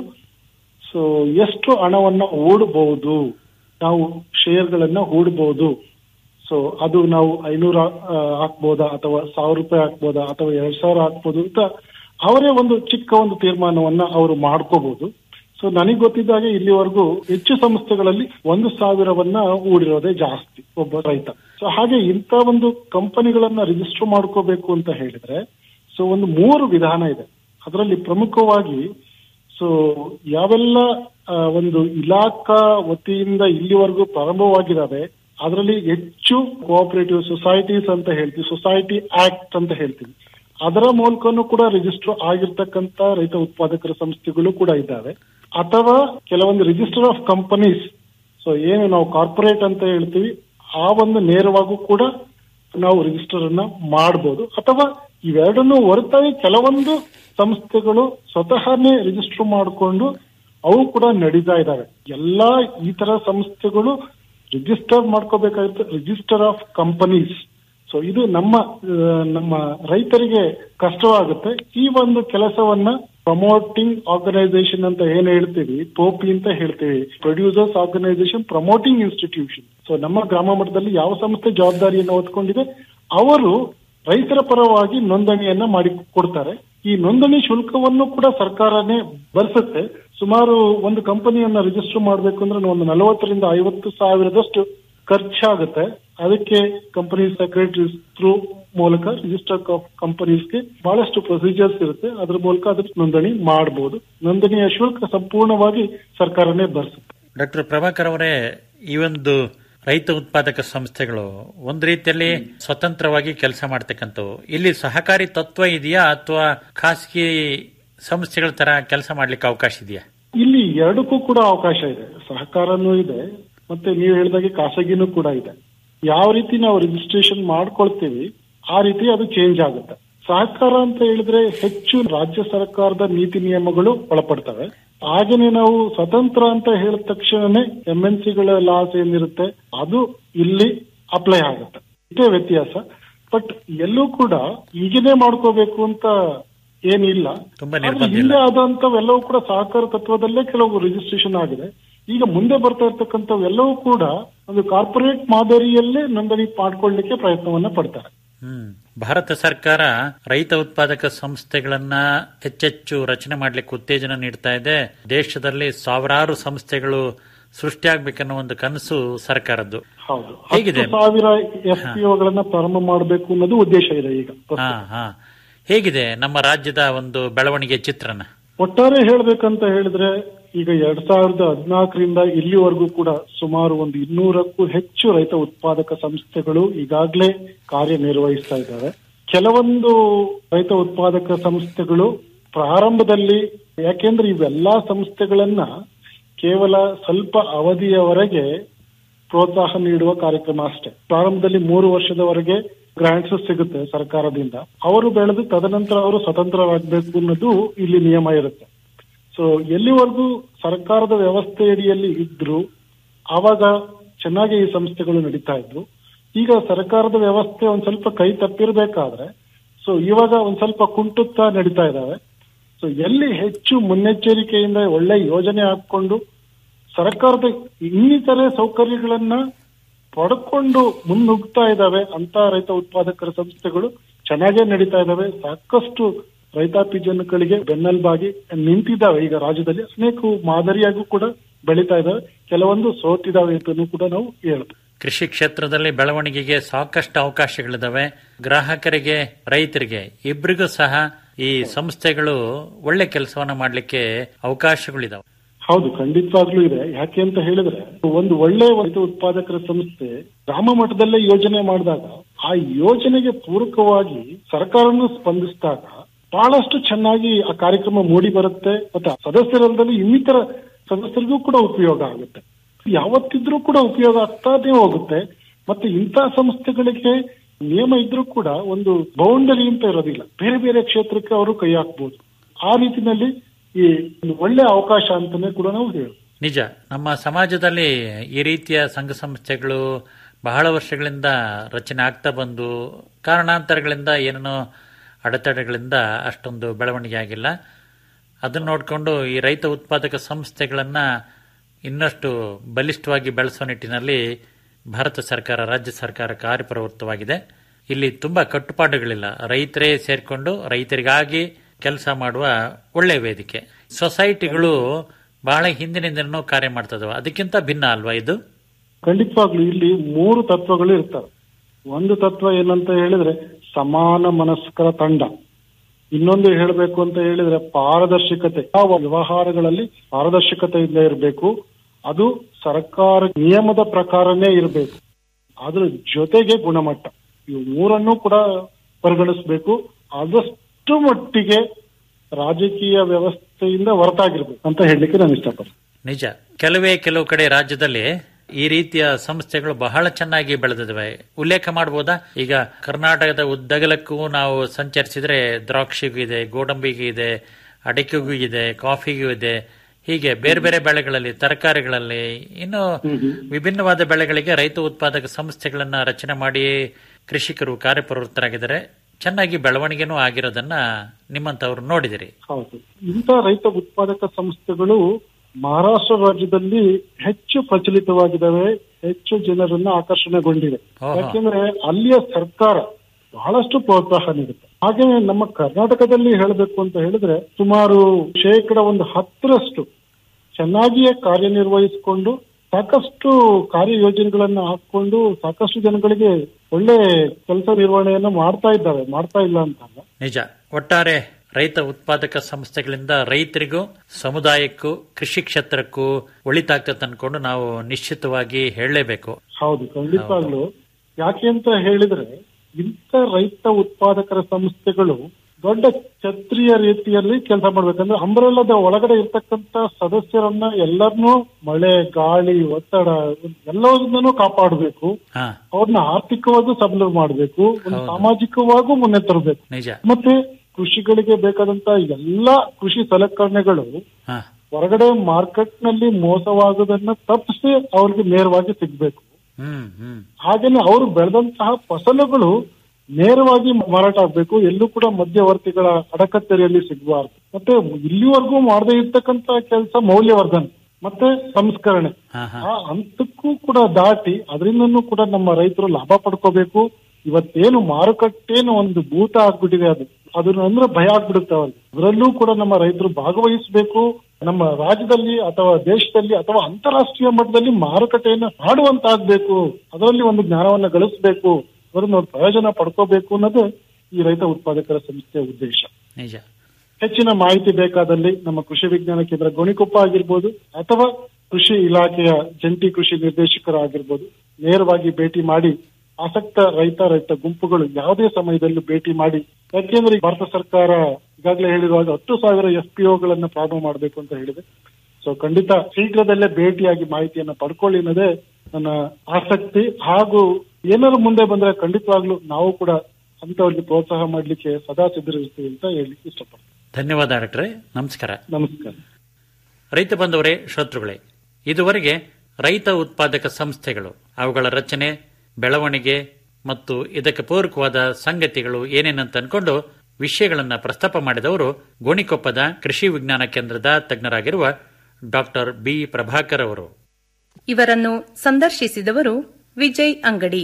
ಸೊ ಎಷ್ಟು ಹಣವನ್ನ ಹೂಡಬಹುದು ನಾವು ಶೇರ್ಗಳನ್ನ ಹೂಡಬಹುದು ಸೊ ಅದು ನಾವು ಐನೂರ ಹಾಕ್ಬೋದಾ ಅಥವಾ ಸಾವಿರ ರೂಪಾಯಿ ಹಾಕ್ಬೋದಾ ಅಥವಾ ಎರಡ್ ಸಾವಿರ ಹಾಕ್ಬೋದು ಅಂತ ಅವರೇ ಒಂದು ಚಿಕ್ಕ ಒಂದು ತೀರ್ಮಾನವನ್ನ ಅವರು ಮಾಡ್ಕೋಬಹುದು ಸೊ ನನಗೆ ಗೊತ್ತಿದ್ದಾಗೆ ಇಲ್ಲಿವರೆಗೂ ಹೆಚ್ಚು ಸಂಸ್ಥೆಗಳಲ್ಲಿ ಒಂದು ಸಾವಿರವನ್ನ ಹೂಡಿರೋದೇ ಜಾಸ್ತಿ ಒಬ್ಬ ರೈತ ಸೊ ಹಾಗೆ ಇಂಥ ಒಂದು ಕಂಪನಿಗಳನ್ನ ರಿಜಿಸ್ಟರ್ ಮಾಡ್ಕೋಬೇಕು ಅಂತ ಹೇಳಿದ್ರೆ ಸೊ ಒಂದು ಮೂರು ವಿಧಾನ ಇದೆ ಅದರಲ್ಲಿ ಪ್ರಮುಖವಾಗಿ ಸೊ ಯಾವೆಲ್ಲ ಆ, ಒಂದು ಇಲಾಖಾ ವತಿಯಿಂದ ಇಲ್ಲಿವರೆಗೂ ಪ್ರಾರಂಭವಾಗಿದ್ದಾವೆ ಅದರಲ್ಲಿ ಹೆಚ್ಚು ಕೋಆಪರೇಟಿವ್ ಸೊಸೈಟೀಸ್ ಅಂತ ಹೇಳ್ತೀವಿ ಸೊಸೈಟಿ ಆಕ್ಟ್ ಅಂತ ಹೇಳ್ತೀವಿ ಅದರ ಮೂಲಕನೂ ಕೂಡ ರಿಜಿಸ್ಟರ್ ಆಗಿರ್ತಕ್ಕಂತ ರೈತ ಉತ್ಪಾದಕರ ಸಂಸ್ಥೆಗಳು ಕೂಡ ಇದ್ದಾವೆ ಅಥವಾ ಕೆಲವೊಂದು ರಿಜಿಸ್ಟರ್ ಆಫ್ ಕಂಪನೀಸ್ ಸೊ ಏನು ನಾವು ಕಾರ್ಪೊರೇಟ್ ಅಂತ ಹೇಳ್ತೀವಿ ಆ ಒಂದು ನೇರವಾಗೂ ಕೂಡ ನಾವು ರಿಜಿಸ್ಟರ್ ಅನ್ನ ಮಾಡಬಹುದು ಅಥವಾ ಇವೆರಡನ್ನು ಹೊರತಾಗಿ ಕೆಲವೊಂದು ಸಂಸ್ಥೆಗಳು ಸ್ವತಃನೇ ರಿಜಿಸ್ಟರ್ ಮಾಡಿಕೊಂಡು ಅವು ಕೂಡ ನಡೀತಾ ಇದಾವೆ ಎಲ್ಲಾ ಈ ತರ ಸಂಸ್ಥೆಗಳು ರಿಜಿಸ್ಟರ್ ಮಾಡ್ಕೋಬೇಕಾಗುತ್ತೆ ರಿಜಿಸ್ಟರ್ ಆಫ್ ಕಂಪನೀಸ್ ಸೊ ಇದು ನಮ್ಮ ಆ, ನಮ್ಮ ರೈತರಿಗೆ ಕಷ್ಟವಾಗುತ್ತೆ ಈ ಒಂದು ಕೆಲಸವನ್ನ ಪ್ರಮೋಟಿಂಗ್ ಆರ್ಗನೈಸೇಷನ್ ಅಂತ ಏನ್ ಹೇಳ್ತೀವಿ ಪೋಪಿ ಅಂತ ಹೇಳ್ತೀವಿ producers organisation promoting institution so ನಮ್ಮ ಗ್ರಾಮ ಮಟ್ಟದಲ್ಲಿ ಯಾವ ಸಂಸ್ಥೆ ಜವಾಬ್ದಾರಿಯನ್ನು ಹೊತ್ಕೊಂಡಿದೆ ಅವರು ರೈತರ ಪರವಾಗಿ ನೋಂದಣಿಯನ್ನ ಮಾಡಿ ಕೊಡ್ತಾರೆ ಈ ನೋಂದಣಿ ಶುಲ್ಕವನ್ನು ಕೂಡ ಸರ್ಕಾರನೇ ಭರಿಸುತ್ತೆ ಸುಮಾರು ಒಂದು ಕಂಪನಿಯನ್ನ ರಿಜಿಸ್ಟರ್ ಮಾಡಬೇಕು ಅಂದ್ರೆ ಒಂದು ನಲವತ್ತರಿಂದ ಐವತ್ತು ಸಾವಿರದಷ್ಟು ಖರ್ಚಾಗುತ್ತೆ ಅದಕ್ಕೆ ಕಂಪನಿ ಸೆಕ್ರೆಟರೀಸ್ ಥ್ರೂ ಮೂಲಕ ರಿಜಿಸ್ಟರ್ ಕಂಪನೀಸ್ಗೆ ಬಹಳಷ್ಟು ಪ್ರೊಸೀಜರ್ಸ್ ಇರುತ್ತೆ ಅದ್ರ ಮೂಲಕ ಅದ್ರ ನೋಂದಣಿ ಮಾಡಬಹುದು ನೋಂದಣಿಯ ಶುಲ್ಕ ಸಂಪೂರ್ಣವಾಗಿ ಸರ್ಕಾರನೇ ಭರಿಸುತ್ತೆ ಡಾಕ್ಟರ್ ಪ್ರಭಾಕರ್ ಅವರೇ ಈ ಒಂದು ರೈತ ಉತ್ಪಾದಕ ಸಂಸ್ಥೆಗಳು ಒಂದು ರೀತಿಯಲ್ಲಿ ಸ್ವತಂತ್ರವಾಗಿ ಕೆಲಸ ಮಾಡ್ತಕ್ಕಂಥವು ಇಲ್ಲಿ ಸಹಕಾರಿ ತತ್ವ ಇದೆಯಾ ಅಥವಾ ಖಾಸಗಿ ಸಂಸ್ಥೆಗಳ ತರ ಕೆಲಸ ಮಾಡ್ಲಿಕ್ಕೆ ಅವಕಾಶ ಇದೆಯಾ ಇಲ್ಲಿ ಎರಡಕ್ಕೂ ಕೂಡ ಅವಕಾಶ ಇದೆ ಸಹಕಾರನೂ ಇದೆ ಮತ್ತೆ ನೀವು ಹೇಳಿದಾಗೆ ಖಾಸಗಿನೂ ಕೂಡ ಇದೆ ಯಾವ ರೀತಿ ನಾವು ರಿಜಿಸ್ಟ್ರೇಷನ್ ಮಾಡ್ಕೊಳ್ತೀವಿ ಆ ರೀತಿ ಅದು ಚೇಂಜ್ ಆಗುತ್ತೆ ಸಹಕಾರ ಅಂತ ಹೇಳಿದ್ರೆ ಹೆಚ್ಚು ರಾಜ್ಯ ಸರ್ಕಾರದ ನೀತಿ ನಿಯಮಗಳು ಒಳಪಡ್ತವೆ ಹಾಗೇನೆ ನಾವು ಸ್ವತಂತ್ರ ಅಂತ ಹೇಳಿದ ತಕ್ಷಣನೇ ಎಂ ಎನ್ ಸಿಗಳ ಲಾಸ್ ಏನಿರುತ್ತೆ ಅದು ಇಲ್ಲಿ ಅಪ್ಲೈ ಆಗುತ್ತೆ ಇದೇ ವ್ಯತ್ಯಾಸ ಬಟ್ ಎಲ್ಲೂ ಕೂಡ ಈಗನೇ ಮಾಡ್ಕೋಬೇಕು ಅಂತ ಏನಿಲ್ಲ ತುಂಬಾ ಆದ್ರೆ ನಿರ್ಬಂಧ ಇಲ್ಲ. ಹಿಂದೆ ಆದಂತವೆಲ್ಲವೂ ಕೂಡ ಸಹಕಾರ ತತ್ವದಲ್ಲೇ ಕೆಲವು ರಿಜಿಸ್ಟ್ರೇಷನ್ ಆಗಿದೆ ಈಗ ಮುಂದೆ ಬರ್ತಾ ಇರ್ತಕ್ಕಂಥವೆಲ್ಲವೂ ಕೂಡ ಒಂದು ಕಾರ್ಪೊರೇಟ್ ಮಾದರಿಯಲ್ಲೇ ನೋಂದಣಿ ಮಾಡ್ಕೊಳ್ಳಿಕ್ಕೆ ಪ್ರಯತ್ನವನ್ನ ಪಡ್ತಾರೆ ಹ್ಮ್ ಭಾರತ ಸರ್ಕಾರ ರೈತ ಉತ್ಪಾದಕ ಸಂಸ್ಥೆಗಳನ್ನ ಹೆಚ್ಚೆಚ್ಚು ರಚನೆ ಮಾಡ್ಲಿಕ್ಕೆ ಉತ್ತೇಜನ ನೀಡ್ತಾ ಇದೆ ದೇಶದಲ್ಲಿ ಸಾವಿರಾರು ಸಂಸ್ಥೆಗಳು ಸೃಷ್ಟಿಯಾಗಬೇಕನ್ನೋ ಒಂದು ಕನಸು ಸರ್ಕಾರದ್ದು ಹೌದು ಹೇಗಿದೆ? ಹತ್ತು ಸಾವಿರ ಎಫ್ ಪಿ ಒಗಳನ್ನ ಪ್ರಾರಂಭ ಮಾಡಬೇಕು ಅನ್ನೋದು ಉದ್ದೇಶ ಇದೆ ಈಗ ಹಾ ಹಾ ಹೇಗಿದೆ ನಮ್ಮ ರಾಜ್ಯದ ಒಂದು ಬೆಳವಣಿಗೆ ಚಿತ್ರಣ ಒಟ್ಟಾರೆ ಹೇಳ್ಬೇಕಂತ ಹೇಳಿದ್ರೆ ಈಗ ಎರಡ್ ಸಾವಿರದ ಹದಿನಾಲ್ಕರಿಂದ ಇಲ್ಲಿವರೆಗೂ ಕೂಡ ಸುಮಾರು ಒಂದು ಇನ್ನೂರಕ್ಕೂ ಹೆಚ್ಚು ರೈತ ಉತ್ಪಾದಕ ಸಂಸ್ಥೆಗಳು ಈಗಾಗಲೇ ಕಾರ್ಯನಿರ್ವಹಿಸ್ತಾ ಇದ್ದಾವೆ ಕೆಲವೊಂದು ರೈತ ಉತ್ಪಾದಕ ಸಂಸ್ಥೆಗಳು ಪ್ರಾರಂಭದಲ್ಲಿ ಯಾಕೆಂದ್ರೆ ಇವೆಲ್ಲಾ ಸಂಸ್ಥೆಗಳನ್ನ ಕೇವಲ ಸ್ವಲ್ಪ ಅವಧಿಯವರೆಗೆ ಪ್ರೋತ್ಸಾಹ ನೀಡುವ ಕಾರ್ಯಕ್ರಮ ಅಷ್ಟೇ ಪ್ರಾರಂಭದಲ್ಲಿ ಮೂರು ವರ್ಷದವರೆಗೆ ಗ್ರಾಂಟ್ಸ್ ಸಿಗುತ್ತೆ ಸರ್ಕಾರದಿಂದ ಅವರು ಬೆಳೆದು ತದನಂತರ ಅವರು ಸ್ವತಂತ್ರರಾಗಬೇಕು ಅನ್ನೋದು ಇಲ್ಲಿ ನಿಯಮ ಇರುತ್ತೆ ಸೊ ಎಲ್ಲಿವರೆಗೂ ಸರ್ಕಾರದ ವ್ಯವಸ್ಥೆಯಡಿಯಲ್ಲಿ ಇದ್ರು ಆವಾಗ ಚೆನ್ನಾಗಿ ಈ ಸಂಸ್ಥೆಗಳು ನಡೀತಾ ಇದ್ವು ಈಗ ಸರ್ಕಾರದ ವ್ಯವಸ್ಥೆ ಒಂದ್ ಸ್ವಲ್ಪ ಕೈ ತಪ್ಪಿರ್ಬೇಕಾದ್ರೆ ಸೊ ಇವಾಗ ಒಂದ್ ಸ್ವಲ್ಪ ಕುಂಟುತ್ತಾ ನಡೀತಾ ಇದಾವೆ ಸೊ ಎಲ್ಲಿ ಹೆಚ್ಚು ಮುನ್ನೆಚ್ಚರಿಕೆಯಿಂದ ಒಳ್ಳೆ ಯೋಜನೆ ಹಾಕೊಂಡು ಸರ್ಕಾರದ ಇನ್ನಿತರೆ ಸೌಕರ್ಯಗಳನ್ನ ಪಡ್ಕೊಂಡು ಮುನ್ನುಗ್ತಾ ಇದಾವೆ ಅಂತ ರೈತ ಉತ್ಪಾದಕರ ಸಂಸ್ಥೆಗಳು ಚೆನ್ನಾಗೇ ನಡೀತಾ ಇದಾವೆ ಸಾಕಷ್ಟು ರೈತಾಪಿ ಜನಗಳಿಗೆ ಬೆನ್ನೆಲುಬಾಗಿ ನಿಂತಿದ್ದಾವೆ ಈಗ ರಾಜ್ಯದಲ್ಲಿ ಅನೇಕ ಮಾದರಿಯಾಗೂ ಕೂಡ ಬೆಳೀತಾ ಇದಾವೆ ಕೆಲವೊಂದು ಸೋತಿದಾವೆ ಅಂತಲೂ ಕೂಡ ನಾವು ಹೇಳ್ತೀವಿ ಕೃಷಿ ಕ್ಷೇತ್ರದಲ್ಲಿ ಬೆಳವಣಿಗೆಗೆ ಸಾಕಷ್ಟು ಅವಕಾಶಗಳಿದಾವೆ ಗ್ರಾಹಕರಿಗೆ ರೈತರಿಗೆ ಇಬ್ಬರಿಗೂ ಸಹ ಈ ಸಂಸ್ಥೆಗಳು ಒಳ್ಳೆ ಕೆಲಸವನ್ನ ಮಾಡ್ಲಿಕ್ಕೆ ಅವಕಾಶಗಳಿದಾವೆ ಹೌದು ಖಂಡಿತವಾಗ್ಲೂ ಇದೆ ಯಾಕೆ ಅಂತ ಹೇಳಿದ್ರೆ ಒಂದು ಒಳ್ಳೆ ರೈತ ಉತ್ಪಾದಕರ ಸಂಸ್ಥೆ ಗ್ರಾಮ ಮಟ್ಟದಲ್ಲೇ ಯೋಜನೆ ಮಾಡಿದಾಗ ಆ ಯೋಜನೆಗೆ ಪೂರಕವಾಗಿ ಸರ್ಕಾರನು ಸ್ಪಂದಿಸಿದಾಗ ಬಹಳಷ್ಟು ಚೆನ್ನಾಗಿ ಆ ಕಾರ್ಯಕ್ರಮ ಮೂಡಿ ಬರುತ್ತೆ ಮತ್ತೆ ಆ ಸದಸ್ಯರಲ್ಲದೆ ಇನ್ನಿತರ ಸದಸ್ಯರಿಗೂ ಕೂಡ ಉಪಯೋಗ ಆಗುತ್ತೆ ಯಾವತ್ತಿದ್ರೂ ಕೂಡ ಉಪಯೋಗ ಆಗ್ತಾನೆ ಹೋಗುತ್ತೆ ಮತ್ತೆ ಇಂಥ ಸಂಸ್ಥೆಗಳಿಗೆ ನಿಯಮ ಇದ್ರೂ ಕೂಡ ಒಂದು ಬೌಂಡರಿ ಅಂತ ಇರೋದಿಲ್ಲ ಬೇರೆ ಬೇರೆ ಕ್ಷೇತ್ರಕ್ಕೆ ಅವರು ಕೈ ಹಾಕ್ಬೋದು ಆ ರೀತಿನಲ್ಲಿ ಈ ಒಂದು ಒಳ್ಳೆ ಅವಕಾಶ ಅಂತಾನೆ ಕೂಡ ನಾವು ಹೇಳೋದು ನಿಜ ನಮ್ಮ ಸಮಾಜದಲ್ಲಿ ಈ ರೀತಿಯ ಸಂಘ ಸಂಸ್ಥೆಗಳು ಬಹಳ ವರ್ಷಗಳಿಂದ ರಚನೆ ಆಗ್ತಾ ಬಂದು ಕಾರಣಾಂತರಗಳಿಂದ ಏನೇನೋ ಅಡೆತಡೆಗಳಿಂದ ಅಷ್ಟೊಂದು ಬೆಳವಣಿಗೆ ಆಗಿಲ್ಲ ಅದನ್ನ ನೋಡಿಕೊಂಡು ಈ ರೈತ ಉತ್ಪಾದಕ ಸಂಸ್ಥೆಗಳನ್ನ ಇನ್ನಷ್ಟು ಬಲಿಷ್ಠವಾಗಿ ಬೆಳೆಸೋ ನಿಟ್ಟಿನಲ್ಲಿ ಭಾರತ ಸರ್ಕಾರ ರಾಜ್ಯ ಸರ್ಕಾರ ಕಾರ್ಯಪ್ರವೃತ್ತವಾಗಿದೆ ಇಲ್ಲಿ ತುಂಬಾ ಕಟ್ಟುಪಾಡುಗಳಿಲ್ಲ ರೈತರೇ ಸೇರ್ಕೊಂಡು ರೈತರಿಗಾಗಿ ಕೆಲಸ ಮಾಡುವ ಒಳ್ಳೆ ವೇದಿಕೆ ಸೊಸೈಟಿಗಳು ಬಹಳ ಹಿಂದಿನಿಂದನೂ ಕಾರ್ಯ ಮಾಡ್ತದವ ಅದಕ್ಕಿಂತ ಭಿನ್ನ ಅಲ್ವಾ ಇದು ಖಂಡಿತವಾಗ್ಲೂ ಇಲ್ಲಿ ಮೂರು ತತ್ವಗಳು ಇರ್ತವೆ ಒಂದು ತತ್ವ ಏನಂತ ಹೇಳಿದ್ರೆ ಸಮಾನ ಮನಸ್ಕರ ತಂಡ ಇನ್ನೊಂದು ಹೇಳಬೇಕು ಅಂತ ಹೇಳಿದ್ರೆ ಪಾರದರ್ಶಕತೆ ಯಾವ ವ್ಯವಹಾರಗಳಲ್ಲಿ ಪಾರದರ್ಶಕತೆಯಿಂದ ಇರಬೇಕು ಅದು ಸರ್ಕಾರ ನಿಯಮದ ಪ್ರಕಾರನೇ ಇರಬೇಕು ಅದ್ರ ಜೊತೆಗೆ ಗುಣಮಟ್ಟ ಇವು ಮೂರನ್ನು ಕೂಡ ಪರಿಗಣಿಸಬೇಕು ಆದಷ್ಟು ಮಟ್ಟಿಗೆ ರಾಜಕೀಯ ವ್ಯವಸ್ಥೆಯಿಂದ ಹೊರತಾಗಿರ್ಬೇಕು ಅಂತ ಹೇಳಲಿಕ್ಕೆ ನಾನು ಇಷ್ಟಪಡ್ತೀನಿ ನಿಜ ಕೆಲವೇ ಕೆಲವು ಕಡೆ ರಾಜ್ಯದಲ್ಲಿ ಈ ರೀತಿಯ ಸಂಸ್ಥೆಗಳು ಬಹಳ ಚೆನ್ನಾಗಿ ಬೆಳೆದಿವೆ ಉಲ್ಲೇಖ ಮಾಡಬಹುದಾ ಈಗ ಕರ್ನಾಟಕದ ಉದ್ದಗಲಕ್ಕೂ ನಾವು ಸಂಚರಿಸಿದ್ರೆ ದ್ರಾಕ್ಷಿಗೂ ಇದೆ ಗೋಡಂಬಿಗೂ ಇದೆ ಅಡಿಕೆಗೂ ಇದೆ ಕಾಫಿಗೂ ಇದೆ ಹೀಗೆ ಬೇರೆ ಬೇರೆ ಬೆಳೆಗಳಲ್ಲಿ ತರಕಾರಿಗಳಲ್ಲಿ ಇನ್ನು ವಿಭಿನ್ನವಾದ ಬೆಳೆಗಳಿಗೆ ರೈತ ಉತ್ಪಾದಕ ಸಂಸ್ಥೆಗಳನ್ನ ರಚನೆ ಮಾಡಿ ಕೃಷಿಕರು ಕಾರ್ಯಪ್ರವೃತ್ತರಾಗಿದ್ದಾರೆ ಚೆನ್ನಾಗಿ ಬೆಳವಣಿಗೆನೂ ಆಗಿರೋದನ್ನ ನಿಮ್ಮಂತವ್ರು ನೋಡಿದಿರಿ ಹೌದು ಇಂಥ ರೈತ ಉತ್ಪಾದಕ ಸಂಸ್ಥೆಗಳು ಮಹಾರಾಷ್ಟ್ರ ರಾಜ್ಯದಲ್ಲಿ ಹೆಚ್ಚು ಪ್ರಚಲಿತವಾಗಿದ್ದಾವೆ ಹೆಚ್ಚು ಜನರನ್ನ ಆಕರ್ಷಣೆಗೊಂಡಿವೆ ಓಹೋ. ಯಾಕೆಂದ್ರೆ ಅಲ್ಲಿಯ ಸರ್ಕಾರ ಬಹಳಷ್ಟು ಪ್ರೋತ್ಸಾಹ ನೀಡುತ್ತೆ ಹಾಗೆ ನಮ್ಮ ಕರ್ನಾಟಕದಲ್ಲಿ ಹೇಳಬೇಕು ಅಂತ ಹೇಳಿದ್ರೆ ಸುಮಾರು ಶೇಕಡ ಒಂದು ಹತ್ತರಷ್ಟು ಚೆನ್ನಾಗಿಯೇ ಕಾರ್ಯನಿರ್ವಹಿಸಿಕೊಂಡು ಸಾಕಷ್ಟು ಕಾರ್ಯಯೋಜನೆಗಳನ್ನ ಹಾಕೊಂಡು ಸಾಕಷ್ಟು ಜನಗಳಿಗೆ ಒಳ್ಳೆ ಕೆಲಸ ನಿರ್ವಹಣೆಯನ್ನು ಮಾಡ್ತಾ ಇದ್ದಾವೆ ಮಾಡ್ತಾ ಇಲ್ಲ ಅಂತಲ್ಲ ನಿಜ ಒಟ್ಟಾರೆ ರೈತ ಉತ್ಪಾದಕ ಸಂಸ್ಥೆಗಳಿಂದ ರೈತರಿಗೂ ಸಮುದಾಯಕ್ಕೂ ಕೃಷಿ ಕ್ಷೇತ್ರಕ್ಕೂ ಒಳಿತಾಗ್ತದೆ ಅನ್ಕೊಂಡು ನಾವು ನಿಶ್ಚಿತವಾಗಿ ಹೇಳಲೇಬೇಕು ಹೌದು ಖಂಡಿತವಾಗ್ಲು ಯಾಕೆ ಅಂತ ಹೇಳಿದ್ರೆ ಇಂಥ ರೈತ ಉತ್ಪಾದಕರ ಸಂಸ್ಥೆಗಳು ದೊಡ್ಡ ಛತ್ರಿಯ ರೀತಿಯಲ್ಲಿ ಕೆಲಸ ಮಾಡ್ಬೇಕಂದ್ರೆ ಅಂಬ್ರೆಲ್ಲದ ಒಳಗಡೆ ಇರ್ತಕ್ಕಂತ ಸದಸ್ಯರನ್ನ ಎಲ್ಲರನ್ನೂ ಮಳೆ ಗಾಳಿ ಒತ್ತಡ ಎಲ್ಲವನ್ನೂ ಕಾಪಾಡಬೇಕು ಹಾ ಅವ್ರನ್ನ ಆರ್ಥಿಕವಾಗೂ ಸಬಲ ಮಾಡಬೇಕು ಒಂದು ಸಾಮಾಜಿಕವಾಗೂ ಮುನ್ನೆ ತರಬೇಕು ನಿಜ ಮತ್ತೆ ಕೃಷಿಗಳಿಗೆ ಬೇಕಾದಂತ ಎಲ್ಲಾ ಕೃಷಿ ಸಲಕರಣೆಗಳು ಹಾ ಹೊರಗಡೆ ಮಾರ್ಕೆಟ್ ನಲ್ಲಿ ಮೋಸವಾಗುವುದನ್ನ ತಪ್ಪಿಸಿ ಅವ್ರಿಗೆ ನೇರವಾಗಿ ಸಿಗ್ಬೇಕು ಹ್ಮ್ ಹ್ಮ್ ಹಾಗೇನೆ ಅವರು ಬೆಳೆದಂತಹ ಫಸಲುಗಳು ನೇರವಾಗಿ ಮಾರಾಟ ಆಗ್ಬೇಕು ಎಲ್ಲೂ ಕೂಡ ಮಧ್ಯವರ್ತಿಗಳ ಅಡಕತ್ತೆರೆಯಲ್ಲಿ ಸಿಗಬಾರ್ದು ಮತ್ತೆ ಇಲ್ಲಿವರೆಗೂ ಮಾಡದೇ ಇರ್ತಕ್ಕಂತ ಕೆಲಸ ಮೌಲ್ಯವರ್ಧನೆ ಮತ್ತೆ ಸಂಸ್ಕರಣೆ ಹಾ ಹಾ ಆ ಹಂತಕ್ಕೂ ಕೂಡ ದಾಟಿ ಅದರಿಂದನೂ ಕೂಡ ನಮ್ಮ ರೈತರು ಲಾಭ ಪಡ್ಕೋಬೇಕು ಇವತ್ತೇನು ಮಾರುಕಟ್ಟೆನು ಒಂದು ಭೂತ ಆಗ್ಬಿಟ್ಟಿದೆ ಅದು ಅದನ್ನ ಅಂದ್ರೆ ಭಯ ಆಗ್ಬಿಡುತ್ತೆ ಅವ್ರಿಗೆ ಅದರಲ್ಲೂ ಕೂಡ ನಮ್ಮ ರೈತರು ಭಾಗವಹಿಸಬೇಕು ನಮ್ಮ ರಾಜ್ಯದಲ್ಲಿ ಅಥವಾ ದೇಶದಲ್ಲಿ ಅಥವಾ ಅಂತಾರಾಷ್ಟ್ರೀಯ ಮಟ್ಟದಲ್ಲಿ ಮಾರುಕಟ್ಟೆಯನ್ನು ಮಾಡುವಂತಾಗ್ಬೇಕು ಅದರಲ್ಲಿ ಒಂದು ಜ್ಞಾನವನ್ನ ಗಳಿಸಬೇಕು ಅದರಿಂದ ಒಂದು ಪ್ರಯೋಜನ ಪಡ್ಕೋಬೇಕು ಅನ್ನೋದು ಈ ರೈತ ಉತ್ಪಾದಕರ ಸಂಸ್ಥೆಯ ಉದ್ದೇಶ ನಿಜ ಹೆಚ್ಚಿನ ಮಾಹಿತಿ ಬೇಕಾದಲ್ಲಿ ನಮ್ಮ ಕೃಷಿ ವಿಜ್ಞಾನ ಕೇಂದ್ರ ಗೋಣಿಕೊಪ್ಪ ಆಗಿರ್ಬೋದು ಅಥವಾ ಕೃಷಿ ಇಲಾಖೆಯ ಜಂಟಿ ಕೃಷಿ ನಿರ್ದೇಶಕರಾಗಿರ್ಬೋದು ನೇರವಾಗಿ ಭೇಟಿ ಮಾಡಿ ಆಸಕ್ತ ರೈತ ರೈತ ಗುಂಪುಗಳು ಯಾವುದೇ ಸಮಯದಲ್ಲೂ ಭೇಟಿ ಮಾಡಿ ಯಾಕೆಂದ್ರೆ ಈ ಭಾರತ ಸರ್ಕಾರ ಈಗಾಗಲೇ ಹೇಳಿರುವಾಗ ಹತ್ತು ಸಾವಿರ ಎಫ್ ಪಿ ಗಳನ್ನ ಪ್ರಾರಂಭ ಮಾಡಬೇಕು ಅಂತ ಹೇಳಿದೆ ಸೊ ಖಂಡಿತ ಶೀಘ್ರದಲ್ಲೇ ಭೇಟಿಯಾಗಿ ಮಾಹಿತಿಯನ್ನ ಪಡ್ಕೊಳ್ಳಿ ಅನ್ನೋದೇ ನನ್ನ ಆಸಕ್ತಿ ಹಾಗೂ ಏನಾದ್ರು ಮುಂದೆ ಬಂದ್ರೆ ಖಂಡಿತವಾಗ್ಲೂ ನಾವು ಕೂಡ ಅಂತವರಿಗೆ ಪ್ರೋತ್ಸಾಹ ಮಾಡ್ಲಿಕ್ಕೆ ಸದಾ ಸಿದ್ಧರಿರ್ತೀವಿ ಅಂತ ಹೇಳಲಿಕ್ಕೆ ಇಷ್ಟಪಡ್ತೀನಿ ಧನ್ಯವಾದ ಡಾಕ್ಟ್ರೆ ನಮಸ್ಕಾರ ನಮಸ್ಕಾರ ರೈತ ಬಂಧುವರೇ ಶ್ರೋತೃಗಳೇ ಇದುವರೆಗೆ ರೈತ ಉತ್ಪಾದಕ ಸಂಸ್ಥೆಗಳು ಅವುಗಳ ರಚನೆ ಬೆಳವಣಿಗೆ ಮತ್ತು ಇದಕ್ಕೆ ಪೂರಕವಾದ ಸಂಗತಿಗಳು ಏನೇನಂತ ಅನ್ಕೊಂಡು ವಿಷಯಗಳನ್ನ ಪ್ರಸ್ತಾಪ ಮಾಡಿದವರು ಗೋಣಿಕೊಪ್ಪದ ಕೃಷಿ ವಿಜ್ಞಾನ ಕೇಂದ್ರದ ತಜ್ಞರಾಗಿರುವ ಡಾಕ್ಟರ್ ಬಿ ಪ್ರಭಾಕರ್ ಅವರು ಇವರನ್ನು ಸಂದರ್ಶಿಸಿದವರು ವಿಜಯ್ ಅಂಗಡಿ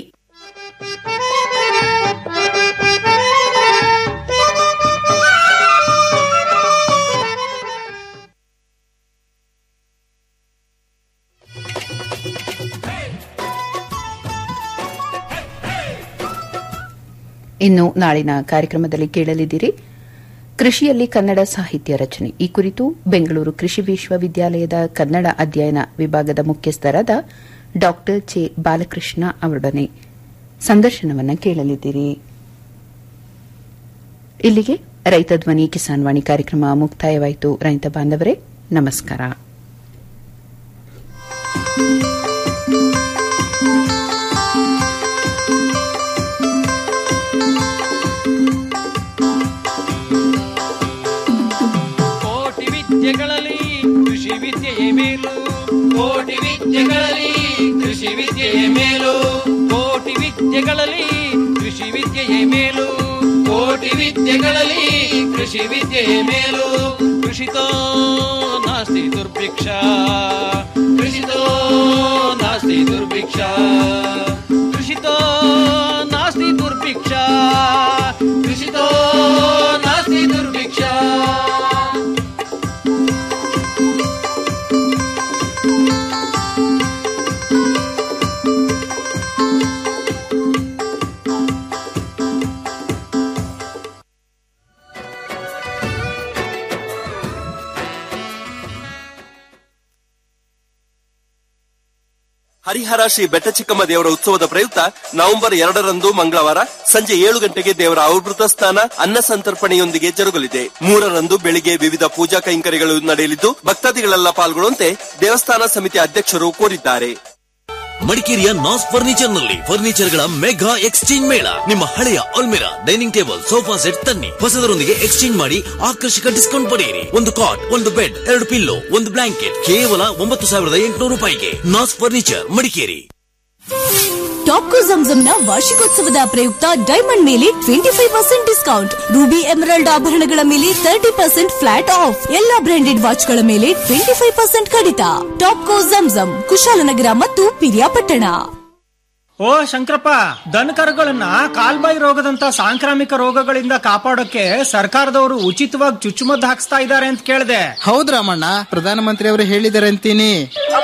ಇನ್ನು ನಾಳಿನ ಕಾರ್ಯಕ್ರಮದಲ್ಲಿ ಕೇಳಲಿದ್ದೀರಿ ಕೃಷಿಯಲ್ಲಿ ಕನ್ನಡ ಸಾಹಿತ್ಯ ರಚನೆ ಈ ಕುರಿತು ಬೆಂಗಳೂರು ಕೃಷಿ ವಿಶ್ವವಿದ್ಯಾಲಯದ ಕನ್ನಡ ಅಧ್ಯಯನ ವಿಭಾಗದ ಮುಖ್ಯಸ್ಥರಾದ ಡಾ ಚೆ ಬಾಲಕೃಷ್ಣ ಅವರೊಡನೆ ಸಂದರ್ಶನವನ್ನು ಕೇಳಲಿದ್ದೀರಿ ಇಲ್ಲಿಗೆ ರೈತ ಧ್ವನಿ ಕಿಸಾನ್ ವಾಣಿ ಕಾರ್ಯಕ್ರಮ ಮುಕ್ತಾಯವಾಯಿತು ರೈತ ಬಾಂಧವರೇ ನಮಸ್ಕಾರ ಕೋಟಿ ವಿದ್ಯೆಗಳಲ್ಲಿ ಕೃಷಿ ವಿದ್ಯೆಯೇ ಮೇಲು ಕೋಟಿ ವಿದ್ಯೆಗಳಲ್ಲಿ ಕೃಷಿ ವಿದ್ಯೆಯೇ ಮೇಲು ಕೋಟಿ ವಿದ್ಯೆಗಳಲ್ಲಿ ಕೃಷಿ ವಿದ್ಯೆಯೇ ಮೇಲು ಕೋಟಿ ವಿದ್ಯೆಗಳಲ್ಲಿ ಕೃಷಿ ವಿದ್ಯೆಯೇ ಮೇಲು ಕೃಷಿತೋ ನಾಸ್ತಿ ದುರ್ಭಿಕ್ಷ ಕೃಷಿತೋ ನಾಸ್ತಿ ದುರ್ಭಿಕ್ಷ ಕೃಷಿತೋ ನಾಸ್ತಿ ದುರ್ಭಿಕ್ಷ ಕೃಷಿತೋ ನಾಸ್ತಿ ದುರ್ಭಿಕ್ಷ ಹರಿಹರ ಶ್ರೀ ಬೆಟ್ಟಚಿಕ್ಕಮ್ಮ ದೇವರ ಉತ್ಸವದ ಪ್ರಯುಕ್ತ ನವೆಂಬರ್ ಎರಡರಂದು ಮಂಗಳವಾರ ಸಂಜೆ ಏಳು ಗಂಟೆಗೆ ದೇವರ ಆವೃತ ಸ್ನಾನ ಅನ್ನ ಸಂತರ್ಪಣೆಯೊಂದಿಗೆ ಜರುಗಲಿದೆ ಮೂರರಂದು ಬೆಳಿಗ್ಗೆ ವಿವಿಧ ಪೂಜಾ ಕೈಂಕರ್ಯಗಳು ನಡೆಯಲಿದ್ದು ಭಕ್ತಾದಿಗಳೆಲ್ಲ ಪಾಲ್ಗೊಳ್ಳುವಂತೆ ದೇವಸ್ಥಾನ ಸಮಿತಿ ಅಧ್ಯಕ್ಷರು ಕೋರಿದ್ದಾರೆ ಮಡಿಕೇರಿಯ ನಾಸ್ ಫರ್ನಿಚರ್ ನಲ್ಲಿ ಫರ್ನಿಚರ್ ಗಳ ಮೆಗಾ ಎಕ್ಸ್ಚೇಂಜ್ ಮೇಳ ನಿಮ್ಮ ಹಳೆಯ ಅಲ್ಮಿರಾ ಡೈನಿಂಗ್ ಟೇಬಲ್ ಸೋಫಾ ಸೆಟ್ ತನ್ನಿ ಹೊಸದರೊಂದಿಗೆ ಎಕ್ಸ್ಚೇಂಜ್ ಮಾಡಿ ಆಕರ್ಷಕ ಡಿಸ್ಕೌಂಟ್ ಪಡೆಯಿರಿ ಒಂದು ಕಾಟ್ ಒಂದು ಬೆಡ್ ಎರಡು ಪಿಲ್ಲೋ ಒಂದು ಬ್ಲಾಂಕೆಟ್ ಕೇವಲ ಒಂಬತ್ತು ಸಾವಿರದ ಎಂಟುನೂರು ರೂಪಾಯಿಗೆ ನಾಸ್ ಫರ್ನಿಚರ್ ಮಡಿಕೇರಿ ಟಾಪ್ಕೋ ಜಂಜಂನ ವಾರ್ಷಿಕೋತ್ಸವದ ಪ್ರಯುಕ್ತ ಡೈಮಂಡ್ ಮೇಲೆ twenty five percent discount ruby emerald ಆಭರಣಗಳ ಮೇಲೆ ತರ್ಟಿ ಪರ್ಸೆಂಟ್ ಫ್ಲಾಟ್ ಆಫ್ ಎಲ್ಲಾ ಬ್ರಾಂಡೆಡ್ ವಾಚ್ಗಳ ಮೇಲೆ ಟ್ವೆಂಟಿ ಫೈವ್ ಪರ್ಸೆಂಟ್ ಕಡಿತ ಟಾಪ್ಕೋ ಜಂಜಂ ಕುಶಾಲನಗರ ಮತ್ತು ಪಿರಿಯಾಪಟ್ಟಣ ಓ ಶಂಕರಪ್ಪ ದನಕರುಗಳನ್ನ ಕಾಲ್ಬಾಯಿ ರೋಗದಂತ ಸಾಂಕ್ರಾಮಿಕ ರೋಗಗಳಿಂದ ಕಾಪಾಡೋಕೆ ಸರ್ಕಾರದವರು ಉಚಿತವಾಗಿ ಚುಚ್ಚುಮದ್ದು ಹಾಕ್ಸ್ತಾ ಇದ್ದಾರೆ ಅಂತ ಕೇಳಿದೆ ಹೌದ್ ರಾಮಣ್ಣ ಪ್ರಧಾನಮಂತ್ರಿ ಅವರು ಹೇಳಿದ್ದಾರೆ ಅಂತೀನಿ हमारे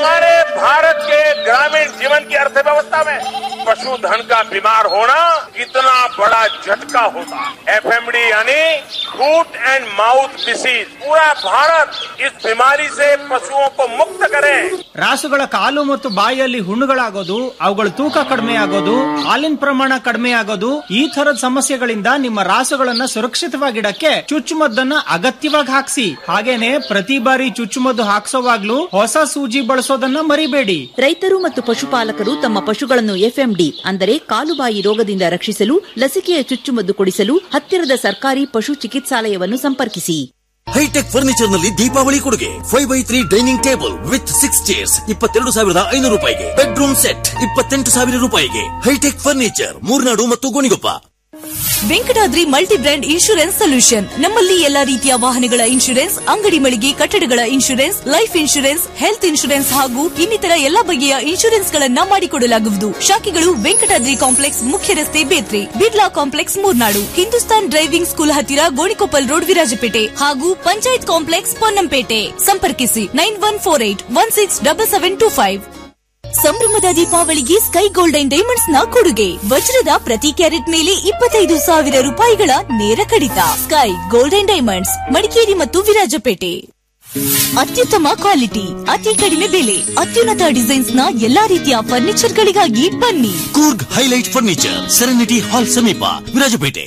भारत के ग्रामीण जीवन की अर्थव्यवस्था में पशुधन का बीमार होना कितना बड़ा झटका होता है एफएमडी यानी फूट एंड माउथ डिसीज पूरा भारत इस बीमारी से पशुओं को मुक्त करे ರಾಸುಗಳ ಕಾಲು ಮತ್ತು ಬಾಯಿಯಲ್ಲಿ ಹುಣ್ಣುಗಳಾಗೋದು ಅವುಗಳ ತೂಕ ಕಡಿಮೆ ಆಗೋದು ಹಾಲಿನ ಪ್ರಮಾಣ ಕಡಿಮೆ ಆಗೋದು ಈ ತರದ ಸಮಸ್ಯೆಗಳಿಂದ ನಿಮ್ಮ ರಾಸುಗಳನ್ನ ಸುರಕ್ಷಿತವಾಗಿಡಕ್ಕೆ ಚುಚ್ಚುಮದ್ದನ್ನ ಅಗತ್ಯವಾಗಿ ಹಾಕ್ಸಿ ಹಾಗೇನೆ ಪ್ರತಿ ಬಾರಿ ಚುಚ್ಚುಮದ್ದು ಹಾಕ್ಸೋವಾಗ್ಲೂ ಹೊಸ ಸೂಜಿ ಬಳಸೋದನ್ನ ಮರಿಬೇಡಿ ರೈತರು ಮತ್ತು ಪಶುಪಾಲಕರು ತಮ್ಮ ಪಶುಗಳನ್ನು ಎಫ್ಎಂಡಿ ಅಂದರೆ ಕಾಲುಬಾಯಿ ರೋಗದಿಂದ ರಕ್ಷಿಸಲು ಲಸಿಕೆಯ ಚುಚ್ಚುಮದ್ದು ಕೊಡಿಸಲು ಹತ್ತಿರದ ಸರ್ಕಾರಿ ಪಶು ಚಿಕಿತ್ಸಾಲಯವನ್ನು ಸಂಪರ್ಕಿಸಿ ಹೈಟೆಕ್ ಫರ್ನಿಚರ್ ನಲ್ಲಿ ದೀಪಾವಳಿ ಕೊಡುಗೆ five by three dining table with six chairs ಇಪ್ಪತ್ತೆರಡು ಸಾವಿರದ ಐನೂರು ರೂಪಾಯಿಗೆ ಬೆಡ್ರೂಮ್ ಸೆಟ್ ಇಪ್ಪತ್ತೆಂಟು ಸಾವಿರ ರೂಪಾಯಿಗೆ ಹೈಟೆಕ್ ಫರ್ನಿಚರ್ ಮೂರ್ನಾಡು ಮತ್ತು Gonikoppa Venkatadri multi brand insurance solution ನಮ್ಮಲ್ಲಿ ಎಲ್ಲಾ ರೀತಿಯ ವಾಹನಗಳ ಇನ್ಶೂರೆನ್ಸ್ ಅಂಗಡಿ ಮಳಿಗೆ ಕಟ್ಟಡಗಳ insurance life insurance health insurance ಹಾಗೂ ಇನ್ನಿತರ ಎಲ್ಲಾ ಬಗೆಯ ಇನ್ಶೂರೆನ್ಸ್ ಗಳನ್ನ ಮಾಡಿಕೊಡಲಾಗುವುದು ಶಾಖೆಗಳು ವೆಂಕಟಾದ್ರಿ ಕಾಂಪ್ಲೆಕ್ಸ್ ಮುಖ್ಯ ರಸ್ತೆ Bethri Birla complex Murnad Hindustan driving school ಹತ್ತಿರ ಗೋಣಿಕೊಪ್ಪಲ್ ರೋಡ್ ವಿರಾಜಪೇಟೆ ಹಾಗೂ ಪಂಚಾಯತ್ ಕಾಂಪ್ಲೆಕ್ಸ್ ಪೊನ್ನಂಪೇಟೆ ಸಂಪರ್ಕಿಸಿ nine one four eight one six double seven two five ಸಂಭ್ರಮದ ದೀಪಾವಳಿಗೆ ಸ್ಕೈ ಗೋಲ್ಡನ್ ಡೈಮಂಡ್ಸ್ ನ ಕೊಡುಗೆ ವಜ್ರದ ಪ್ರತಿ ಕ್ಯಾರೆಟ್ ಮೇಲೆ ಇಪ್ಪತ್ತೈದು ಸಾವಿರ ರೂಪಾಯಿಗಳ ನೇರ ಕಡಿತ ಸ್ಕೈ ಗೋಲ್ಡನ್ ಡೈಮಂಡ್ಸ್ ಮಡಿಕೇರಿ ಮತ್ತು ವಿರಾಜಪೇಟೆ ಅತ್ಯುತ್ತಮ ಕ್ವಾಲಿಟಿ ಅತಿ ಕಡಿಮೆ ಬೆಲೆ ಅತ್ಯುನ್ನತ ಡಿಸೈನ್ಸ್ ನ ಎಲ್ಲಾ ರೀತಿಯ ಫರ್ನಿಚರ್ ಗಳಿಗಾಗಿ ಬನ್ನಿ Coorg highlight furniture serenity hall ಸಮೀಪ Virajpet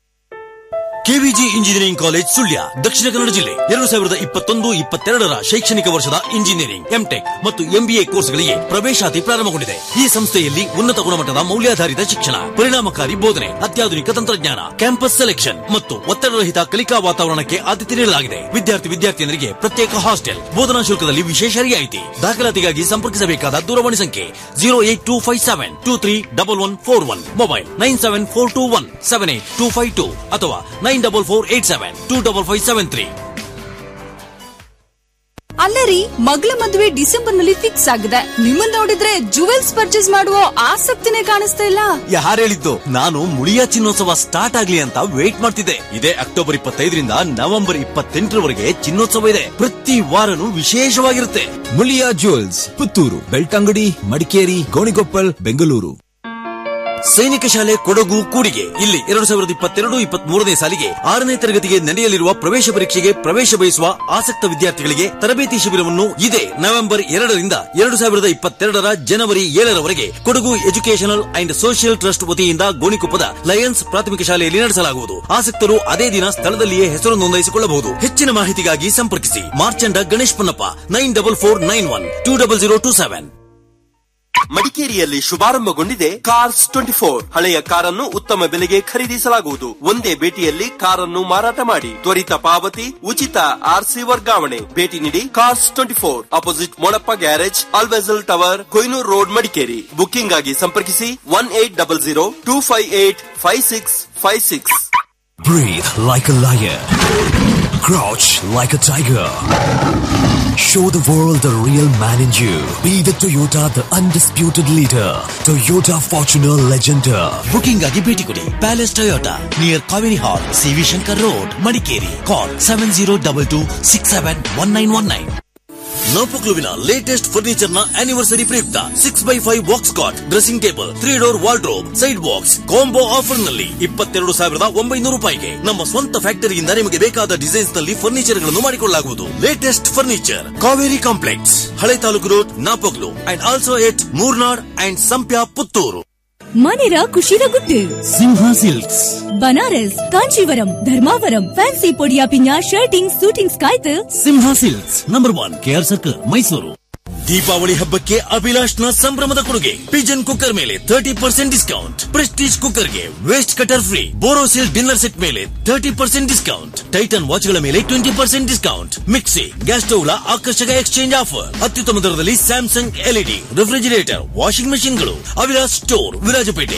KVG engineering college Sullia Dakshina Kannada ಜಿಲ್ಲೆ ಎರಡು ಸಾವಿರದ ಇಪ್ಪತ್ತೊಂದು ಇಪ್ಪತ್ತೆರಡರ ಶೈಕ್ಷಣಿಕ ವರ್ಷದ ಇಂಜಿನಿಯರಿಂಗ್ ಎಂಟೆಕ್ ಮತ್ತು ಎಂಬಿಎ ಕೋರ್ಸ್ಗಳಿಗೆ ಪ್ರವೇಶಾತಿ ಪ್ರಾರಂಭಗೊಂಡಿದೆ ಈ ಸಂಸ್ಥೆಯಲ್ಲಿ ಉನ್ನತ ಗುಣಮಟ್ಟದ ಮೌಲ್ಯಾಧಾರಿತ ಶಿಕ್ಷಣ ಪರಿಣಾಮಕಾರಿ ಬೋಧನೆ ಅತ್ಯಾಧುನಿಕ ತಂತ್ರಜ್ಞಾನ ಕ್ಯಾಂಪಸ್ ಸೆಲೆಕ್ಷನ್ ಮತ್ತು ಒತ್ತಡರಹಿತ ಕಲಿಕಾ ವಾತಾವರಣಕ್ಕೆ ಆದ್ಯತೆ ನೀಡಲಾಗಿದೆ ವಿದ್ಯಾರ್ಥಿ ವಿದ್ಯಾರ್ಥಿನಿಯರಿಗೆ ಪ್ರತ್ಯೇಕ ಹಾಸ್ಟೆಲ್ ಬೋಧನಾ ಶುಲ್ಕದಲ್ಲಿ ವಿಶೇಷ ರಿಯಾಯಿತಿ ದಾಖಲಾತಿಗಾಗಿ ಸಂಪರ್ಕಿಸಬೇಕಾದ ದೂರವಾಣಿ ಸಂಖ್ಯೆ zero eight two five seven two three double one four one mobile nine seven four two one seven eight two five two ಅಥವಾ nine double four eight seven two double five seven three ಅಲ್ಲ ರೀ ಮಗಳ ಮದುವೆ December ನಲ್ಲಿ fix ಆಗಿದೆ ನಿಮ್ಮನ್ನ ನೋಡಿದ್ರೆ jewels purchase ಮಾಡುವ ಆಸಕ್ತಿನೇ ಕಾಣಿಸ್ತಾ ಇಲ್ಲ ಯಾರು ಹೇಳಿದ್ದು ನಾನು ಮುಳಿಯ ಚಿನ್ನೋತ್ಸವ ಸ್ಟಾರ್ಟ್ ಆಗ್ಲಿ ಅಂತ ವೇಟ್ ಮಾಡ್ತಿದ್ದೆ ಇದೇ ಅಕ್ಟೋಬರ್ ಇಪ್ಪತ್ತೈದರಿಂದ ನವೆಂಬರ್ ಇಪ್ಪತ್ತೆಂಟರವರೆಗೆ ಚಿನ್ನೋತ್ಸವ ಇದೆ ಪ್ರತಿ ವಾರನೂ ವಿಶೇಷವಾಗಿರುತ್ತೆ ಮುಳಿಯಾ ಜ್ಯುವೆಲ್ಸ್ ಪುತ್ತೂರು ಬೆಳ್ತಂಗಡಿ ಮಡಿಕೇರಿ ಗೋಣಿಗೊಪ್ಪಲ್ ಬೆಂಗಳೂರು ಸೈನಿಕ ಶಾಲೆ ಕೊಡಗು ಕೂಡಿಗೆ ಇಲ್ಲಿ ಎರಡು ಸಾವಿರದ ಇಪ್ಪತ್ತೆರಡು ಇಪ್ಪತ್ತ್ ಮೂರನೇ ಸಾಲಿಗೆ ಆರನೇ ತರಗತಿಗೆ ನಡೆಯಲಿರುವ ಪ್ರವೇಶ ಪರೀಕ್ಷೆಗೆ ಪ್ರವೇಶ ಬಯಸುವ ಆಸಕ್ತ ವಿದ್ಯಾರ್ಥಿಗಳಿಗೆ ತರಬೇತಿ ಶಿಬಿರವನ್ನು ಇದೇ ನವೆಂಬರ್ ಎರಡರಿಂದ ಎರಡು ಸಾವಿರದ ಇಪ್ಪತ್ತೆರಡರ ಜನವರಿ ಏಳರವರೆಗೆ Kodagu educational and social trust ವತಿಯಿಂದ ಗೋಣಿಕೊಪ್ಪದ ಲಯನ್ಸ್ ಪ್ರಾಥಮಿಕ ಶಾಲೆಯಲ್ಲಿ ನಡೆಸಲಾಗುವುದು ಆಸಕ್ತರು ಅದೇ ದಿನ ಸ್ಥಳದಲ್ಲಿಯೇ ಹೆಸರು ನೋಂದಾಯಿಸಿಕೊಳ್ಳಬಹುದು ಹೆಚ್ಚಿನ ಮಾಹಿತಿಗಾಗಿ ಸಂಪರ್ಕಿಸಿ Marchanda Ganesh Ponnappa nine double four nine one two double zero two seven ಮಡಿಕೇರಿಯಲ್ಲಿ ಶುಭಾರಂಭಗೊಂಡಿದೆ ಕಾರ್ಸ್ ಟ್ವೆಂಟಿ ಫೋರ್ ಹಳೆಯ ಕಾರನ್ನು ಉತ್ತಮ ಬೆಲೆಗೆ ಖರೀದಿಸಲಾಗುವುದು ಒಂದೇ ಭೇಟಿಯಲ್ಲಿ ಕಾರನ್ನು ಮಾರಾಟ ಮಾಡಿ ತ್ವರಿತ ಪಾವತಿ ಉಚಿತ ಆರ್ಸಿ ವರ್ಗಾವಣೆ ಭೇಟಿ ನೀಡಿ cars twenty four opposite Molappa garage ಅಲ್ವೆಜಲ್ tower Koinur road Madikeri booking ಆಗಿ ಸಂಪರ್ಕಿಸಿ one eight double zero two five eight five six five six Breathe like a lion. Crouch like a tiger. Show the world the real man in you. Be the Toyota, the undisputed leader. Toyota Fortuner Legender. Booking ಆಗಿ ಭೇಟಿ ಕೊಡಿ palace Toyota near Kaveri hall CV Shankar road Madikeri call seven zero double two six seven one nine one nine ನೌಪಕ್ಲುವಿನ latest furniture ನ anniversary ಪ್ರಯುಕ್ತ six by five box cot dressing table three door wardrobe side box combo offer ನಲ್ಲಿ ಇಪ್ಪತ್ತೆರಡು ಸಾವಿರದ ಒಂಬೈನೂರು ರೂಪಾಯಿಗೆ ನಮ್ಮ ಸ್ವಂತ ಫ್ಯಾಕ್ಟರಿಯಿಂದ ನಿಮಗೆ ಬೇಕಾದ ಡಿಸೈನ್ಸ್ ನಲ್ಲಿ ಫರ್ನಿಚರ್ ಗಳನ್ನು ಮಾಡಿಕೊಳ್ಳಲಾಗುವುದು ಲೇಟೆಸ್ಟ್ ಫರ್ನಿಚರ್ ಕಾವೇರಿ ಕಾಂಪ್ಲೆಕ್ಸ್ ಹಳೆ taluk road Napoklu and also at Murnad and Sampya Puttur ಮನೆರ ಖುಷಿರ ಗುಟ್ಟು ಸಿಂಹ ಸಿಲ್ಕ್ಸ್ ಬನಾರಸ್ ಕಾಂಚೀವರಂ ಧರ್ಮಾವರಂ ಫ್ಯಾನ್ಸಿ ಪೊಡಿಯ ಪಿನ್ಯ ಶರ್ಟಿಂಗ್ ಸೂಟಿಂಗ್ಸ್ ಕಾಯ್ತು Simha silks number one KR circle Mysuru Deepavali ಹಬ್ಬಕ್ಕೆ ಅಭಿಲಾಷ್ನ ಸಂಭ್ರಮದ ಕೊಡುಗೆ ಪಿಜನ್ ಕುಕ್ಕರ್ ಮೇಲೆ ತರ್ಟಿ ಪರ್ಸೆಂಟ್ ಡಿಸ್ಕೌಂಟ್ ಪ್ರೆಸ್ಟೀಜ್ ಕುಕ್ಕರ್ಗೆ waste cutter free Borosil dinner set ಮೇಲೆ ತರ್ಟಿ ಪರ್ಸೆಂಟ್ ಡಿಸ್ಕೌಂಟ್ ಟೈಟನ್ ವಾಚ್ಗಳ ಮೇಲೆ twenty percent discount mixie gas ಸ್ಟವ್ಗಳ ಆಕರ್ಷಕ ಎಕ್ಸ್ಚೇಂಜ್ ಆಫರ್ ಅತ್ಯುತ್ತಮ ದರದಲ್ಲಿ ಸ್ಯಾಮ್ಸಂಗ್ ಎಲ್ಇಡಿ ರೆಫ್ರಿಜಿರೇಟರ್ ವಾಷಿಂಗ್ ಮೆಷಿನ್ಗಳು ಅವಿಲಾಸ್ ಸ್ಟೋರ್ ವಿರಾಜಪೇಟೆ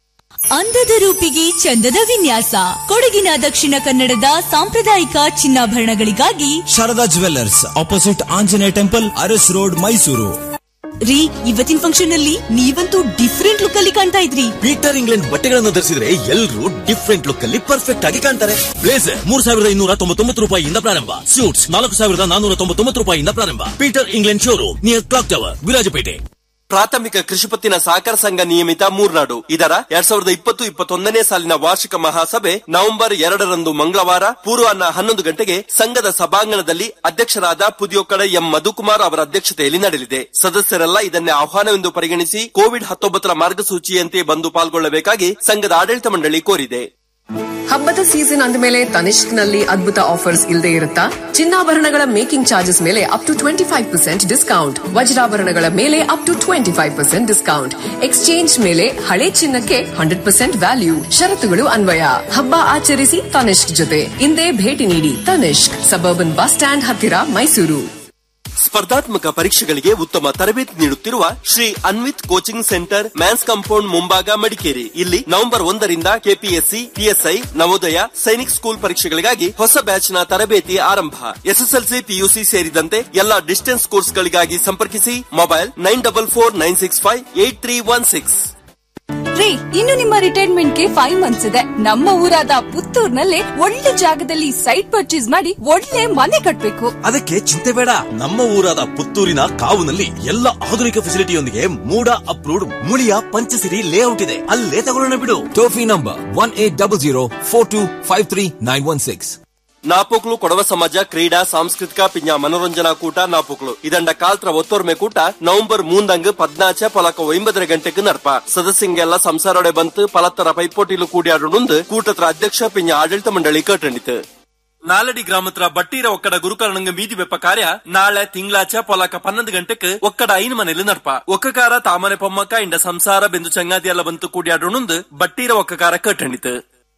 ಅಂದದ ರೂಪಿಗೆ ಚಂದದ ವಿನ್ಯಾಸ ಕೊಡಗಿನ ದಕ್ಷಿಣ ಕನ್ನಡದ ಸಾಂಪ್ರದಾಯಿಕ ಚಿನ್ನಾಭರಣಗಳಿಗಾಗಿ Sharada jewellers opposite Anjaneya temple Aras road Mysuru ರೀ ಇವತ್ತಿನ ಫಂಕ್ಷನ್ ಅಲ್ಲಿ ನೀವಂತೂ ಡಿಫ್ರೆಂಟ್ ಲುಕ್ ಅಲ್ಲಿ ಕಾಣ್ತಾ ಇದ್ರಿ ಪೀಟರ್ ಇಂಗ್ಲೆಂಡ್ ಬಟ್ಟೆಗಳನ್ನು ಧರಿಸಿದ್ರೆ ಎಲ್ಲರೂ ಡಿಫ್ರೆಂಟ್ ಲುಕ್ ಅಲ್ಲಿ ಪರ್ಫೆಕ್ಟ್ ಆಗಿ ಕಾಣ್ತಾರೆ ಬ್ಲೇಸರ್ ಮೂರ್ ಸಾವಿರದ ಇನ್ನೂರ ತೊಂಬತ್ತೊಂಬತ್ತು ರೂಪಾಯಿಯಿಂದ ಪ್ರಾರಂಭ ಸೂಟ್ಸ್ ನಾಲ್ಕು ಸಾವಿರದ ನಾನೂರ ತೊಂಬತ್ತೊಂಬತ್ತು ರೂಪಾಯಿಯಿಂದ ಪ್ರಾರಂಭ Peter England showroom near clock tower Virajpet ಪ್ರಾಥಮಿಕ ಕೃಷಿ ಪತ್ತಿನ ಸಹಕಾರ ಸಂಘ ನಿಯಮಿತ ಮೂರ್ನಾಡು ಇದರ ಎರಡ್ ಸಾವಿರದ ಇಪ್ಪತ್ತು ಇಪ್ಪತ್ತೊಂದನೇ ಸಾಲಿನ ವಾರ್ಷಿಕ ಮಹಾಸಭೆ ನವೆಂಬರ್ ಎರಡರಂದು ಮಂಗಳವಾರ ಪೂರ್ವಾಹ್ನ ಹನ್ನೊಂದು ಗಂಟೆಗೆ ಸಂಘದ ಸಭಾಂಗಣದಲ್ಲಿ ಅಧ್ಯಕ್ಷರಾದ ಪುದಿಯೊಕ್ಕಡ ಎಂ ಮಧುಕುಮಾರ್ ಅವರ ಅಧ್ಯಕ್ಷತೆಯಲ್ಲಿ ನಡೆಯಲಿದೆ ಸದಸ್ಯರೆಲ್ಲ ಇದನ್ನೇ ಆಹ್ವಾನವೆಂದು ಪರಿಗಣಿಸಿ ಕೋವಿಡ್ ಹತ್ತೊಂಬತ್ತರ ಮಾರ್ಗಸೂಚಿಯಂತೆ ಬಂದು ಪಾಲ್ಗೊಳ್ಳಬೇಕಾಗಿ ಸಂಘದ ಆಡಳಿತ ಮಂಡಳಿ ಕೋರಿದೆ ಹಬ್ಬದ ಸೀಸನ್ ಅಂದಮೇಲೆ ತನಿಷ್ಕ್ ನಲ್ಲಿ ಅದ್ಭುತ ಆಫರ್ಸ್ ಇಲ್ಲದೆ ಇರುತ್ತಾ ಚಿನ್ನಾಭರಣಗಳ ಮೇಕಿಂಗ್ ಚಾರ್ಜಸ್ ಮೇಲೆ up to twenty five percent discount ವಜ್ರಾಭರಣಗಳ ಮೇಲೆ up to twenty five percent discount exchange ಮೇಲೆ ಹಳೆ ಚಿನ್ನಕ್ಕೆ ಹಂಡ್ರೆಡ್ ಪರ್ಸೆಂಟ್ ವ್ಯಾಲ್ಯೂ ಷರತ್ತುಗಳು ಅನ್ವಯ ಹಬ್ಬ ಆಚರಿಸಿ ತನಿಷ್ಕ್ ಜೊತೆ ಇಂದೇ ಭೇಟಿ ನೀಡಿ ತನಿಷ್ಕ್ ಸಬರ್ಬನ್ ಬಸ್ ಸ್ಟ್ಯಾಂಡ್ ಹತ್ತಿರ ಮೈಸೂರು ಸ್ಪರ್ಧಾತ್ಮಕ ಪರೀಕ್ಷೆಗಳಿಗೆ ಉತ್ತಮ ತರಬೇತಿ ನೀಡುತ್ತಿರುವ Shri Anvith coaching centre mans compound ಮುಂಭಾಗ ಮಡಿಕೇರಿ ಇಲ್ಲಿ ನವೆಂಬರ್ ಒಂದರಿಂದ KPSC PSI Navodaya Sainik school ಪರೀಕ್ಷೆಗಳಿಗಾಗಿ ಹೊಸ ಬ್ಯಾಚ್ನ ತರಬೇತಿ ಆರಂಭ ಎಸ್ಎಸ್ಎಲ್ಸಿ ಪಿಯುಸಿ ಸೇರಿದಂತೆ ಎಲ್ಲಾ ಡಿಸ್ಟೆನ್ಸ್ ಕೋರ್ಸ್ಗಳಿಗಾಗಿ ಸಂಪರ್ಕಿಸಿ mobile nine double four nine six five eight three one six ರೀ ಇನ್ನು ನಿಮ್ಮ ರಿಟೈರ್ಮೆಂಟ್ ಗೆ ಫೈವ್ ಮಂತ್ಸ್ ಇದೆ ನಮ್ಮ ಊರಾದ ಪುತ್ತೂರ್ನಲ್ಲೇ ಒಳ್ಳೆ ಜಾಗದಲ್ಲಿ ಸೈಟ್ ಪರ್ಚೇಸ್ ಮಾಡಿ ಒಳ್ಳೆ ಮನೆ ಕಟ್ಬೇಕು ಅದಕ್ಕೆ ಚಿಂತೆ ಬೇಡ ನಮ್ಮ ಊರಾದ ಪುತ್ತೂರಿನ ಕಾವುನಲ್ಲಿ ಎಲ್ಲ ಆಧುನಿಕ ಫೆಸಿಲಿಟಿಯೊಂದಿಗೆ ಮೂಡ ಅಪ್ರೂವ್ಡ್ ಮುಳಿಯ ಪಂಚಸಿರಿ ಲೇಔಟ್ ಇದೆ ಅಲ್ಲೇ ತಗೊಳ್ಳೋಣ ಬಿಡು ಟೋಫಿ number one eight double zero four two five three nine one six Napoklu Kodava ಸಮಾಜ ಕ್ರೀಡಾ ಸಾಂಸ್ಕೃತಿಕ ಪಿಂಜ ಮನೋರಂಜನಾ ಕೂಟ ನಾಪೋಕ್ಲು ಇದಂಡ ಕಾಲ್ತ್ರ ಒತ್ತೋರ್ಮೆ ಕೂಟ ನವೆಂಬರ್ ಮೂಂದಂಗ್ ಪದ್ನಾಚ ಪಲಕ ಒಂಬದರ ಗಂಟೆಗೆ ನಡ್ಪ ಸದಸ್ಯಂಗೆಲ್ಲ ಸಂಸಾರೊಡೆ ಬಂತು ಪಲತ್ತರ ಪೈಪೋಟಿಲು ಕೂಡಿಯಾಡುಂದು ಕೂಟತ್ರ ಅಧ್ಯಕ್ಷ ಪಿಂಜ ಆಡಳಿತ ಮಂಡಳಿ ಕೇಟಣಿತು ನಾಲಡಿ ಗ್ರಾಮತ್ರ ಬಟ್ಟೀರ ಒಕ್ಕಡ ಗುರುಕರಣಂಗ ಮೀದಿ ಬೆಪ್ಪ ಕಾರ್ಯ ನಾಳೆ ತಿಂಗಳಾಚ ಪೊಲಕ ಪನ್ನೊಂದು ಗಂಟೆಕ್ ಒಕ್ಕಡ ಐನ್ ಮನೇಲಿ ನಡ್ಪ ಒಕ್ಕಕಾರ ತಾಮನೆ ಪೊಮ್ಮಕ್ಕ ಇಂಡ ಸಂಸಾರ ಬೆಂದು ಚಂಗಾದಿ ಎಲ್ಲ ಬಂತು ಕೂಡಿಯಾಡುಂದು ಬಟ್ಟೀರ ಒಕ್ಕಕಾರ ಕೇಟಣಿತು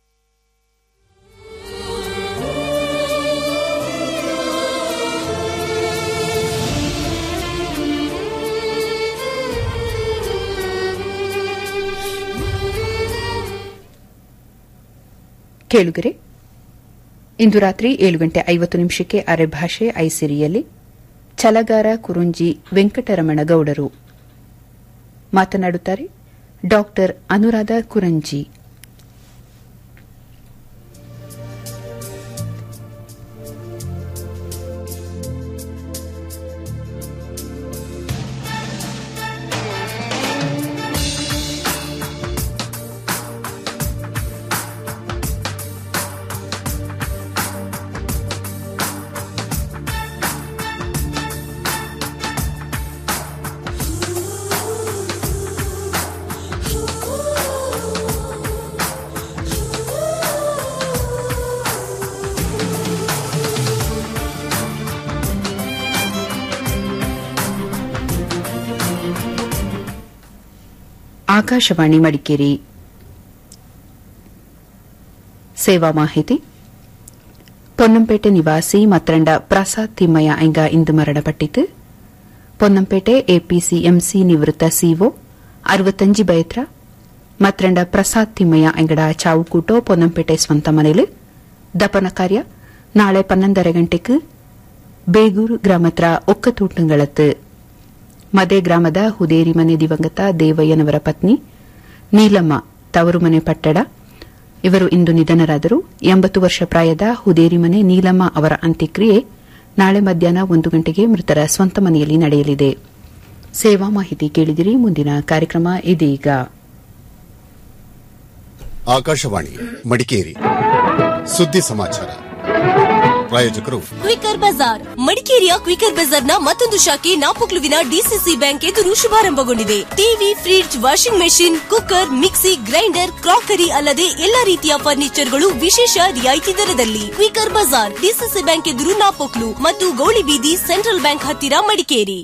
ಕೇಳುಗರೆ ಇಂದು ರಾತ್ರಿ ಏಳು ಗಂಟೆ ಐವತ್ತು ನಿಮಿಷಕ್ಕೆ ಅರೆಭಾಷೆ ಐಸಿರಿಯಲ್ಲಿ ಛಲಗಾರ ಕುರುಂಜಿ ವೆಂಕಟರಮಣ ಗೌಡರು ಮಾತನಾಡುತ್ತಾರೆ ಡಾಕ್ಟರ್ ಅನುರಾಧ ಕುರಂಜಿ ಆಕಾಶವಾಣಿ ಮಡಿಕೇರಿ ಸೇವಾ ಮಾಹಿತಿ ಪೊನ್ನಂಪೇಟೆ ನಿವಾಸಿ ಮತ್ರಂಡ ಪ್ರಸಾದ್ ತಿಮ್ಮಯ್ಯ ಐಂಗ ಇಂದು ಮರಣಪಟ್ಟಿತು ಪೊನ್ನಂಪೇಟೆ ಎಪಿಸಿಎಂಸಿ ನಿವೃತ್ತ ಸಿಒ ಅರವತ್ತಂಜಿ ಬಯತ್ರ ಮತ್ರಂಡ ಪ್ರಸಾದ್ ತಿಮ್ಮಯ್ಯ ಐಂಗಡ ಚಾವು ಕೂಟೋ ಪೊನ್ನಂಪೇಟೆ ಸ್ವಂತ ಮನೆಲು ದಪನ ಕಾರ್ಯ ನಾಳೆ ಪನ್ನೊಂದರ ಗಂಟೆಗೆ ಬೇಗೂರು ಗ್ರಾಮತ್ರ ಒಕ್ಕತೂಟಂಗಳತ್ತು ಮದೆ ಗ್ರಾಮದ ಹುದೇರಿ ಮನೆ ದಿವಂಗತ ದೇವಯ್ಯನವರ ಪತ್ನಿ ನೀಲಮ್ಮ ತವರು ಮನೆ ಪಟ್ಟಡ ಇವರು ಇಂದು ನಿಧನರಾದರು ಎಂಬತ್ತು ವರ್ಷ ಪ್ರಾಯದ ಹುದೇರಿ ಮನೆ ನೀಲಮ್ಮ ಅವರ ಅಂತ್ಯಕ್ರಿಯೆ ನಾಳೆ ಮಧ್ಯಾಹ್ನ ಒಂದು ಗಂಟೆಗೆ ಮೃತರ ಸ್ವಂತ ಮನೆಯಲ್ಲಿ ನಡೆಯಲಿದೆ ಸೇವಾ ಮಾಹಿತಿ ಕೇಳಿದಿರಿ ಮುಂದಿನ ಕಾರ್ಯಕ್ರಮ ಇದೀಗ ಆಕಾಶವಾಣಿ ಮಡಿಕೇರಿ ಸುದ್ದಿ ಸಮಾಚಾರ ಪ್ರಾಯೋಜಕರು ಕ್ವಿಕರ್ ಬಜಾರ್ ಮಡಿಕೇರಿಯ ಕ್ವಿಕರ್ ಬಜಾರ್ನ ಮತ್ತೊಂದು ಶಾಖೆ ನಾಪೊಕ್ಲುವಿನ ಡಿಸಿಸಿ ಬ್ಯಾಂಕ್ ಎದುರು ಶುಭಾರಂಭಗೊಂಡಿದೆ TV fridge washing machine cooker mixie grinder crockery ಅಲ್ಲದೆ ಎಲ್ಲಾ ರೀತಿಯ ಫರ್ನಿಚರ್ಗಳು ವಿಶೇಷ ರಿಯಾಯಿತಿ ದರದಲ್ಲಿ ಕ್ವಿಕರ್ ಬಜಾರ್ ಡಿಸಿಸಿ ಬ್ಯಾಂಕ್ ಎದುರು ನಾಪೊಕ್ಲು ಮತ್ತು ಗೌಳಿಬೀದಿ ಸೆಂಟ್ರಲ್ ಬ್ಯಾಂಕ್ ಹತ್ತಿರ ಮಡಿಕೇರಿ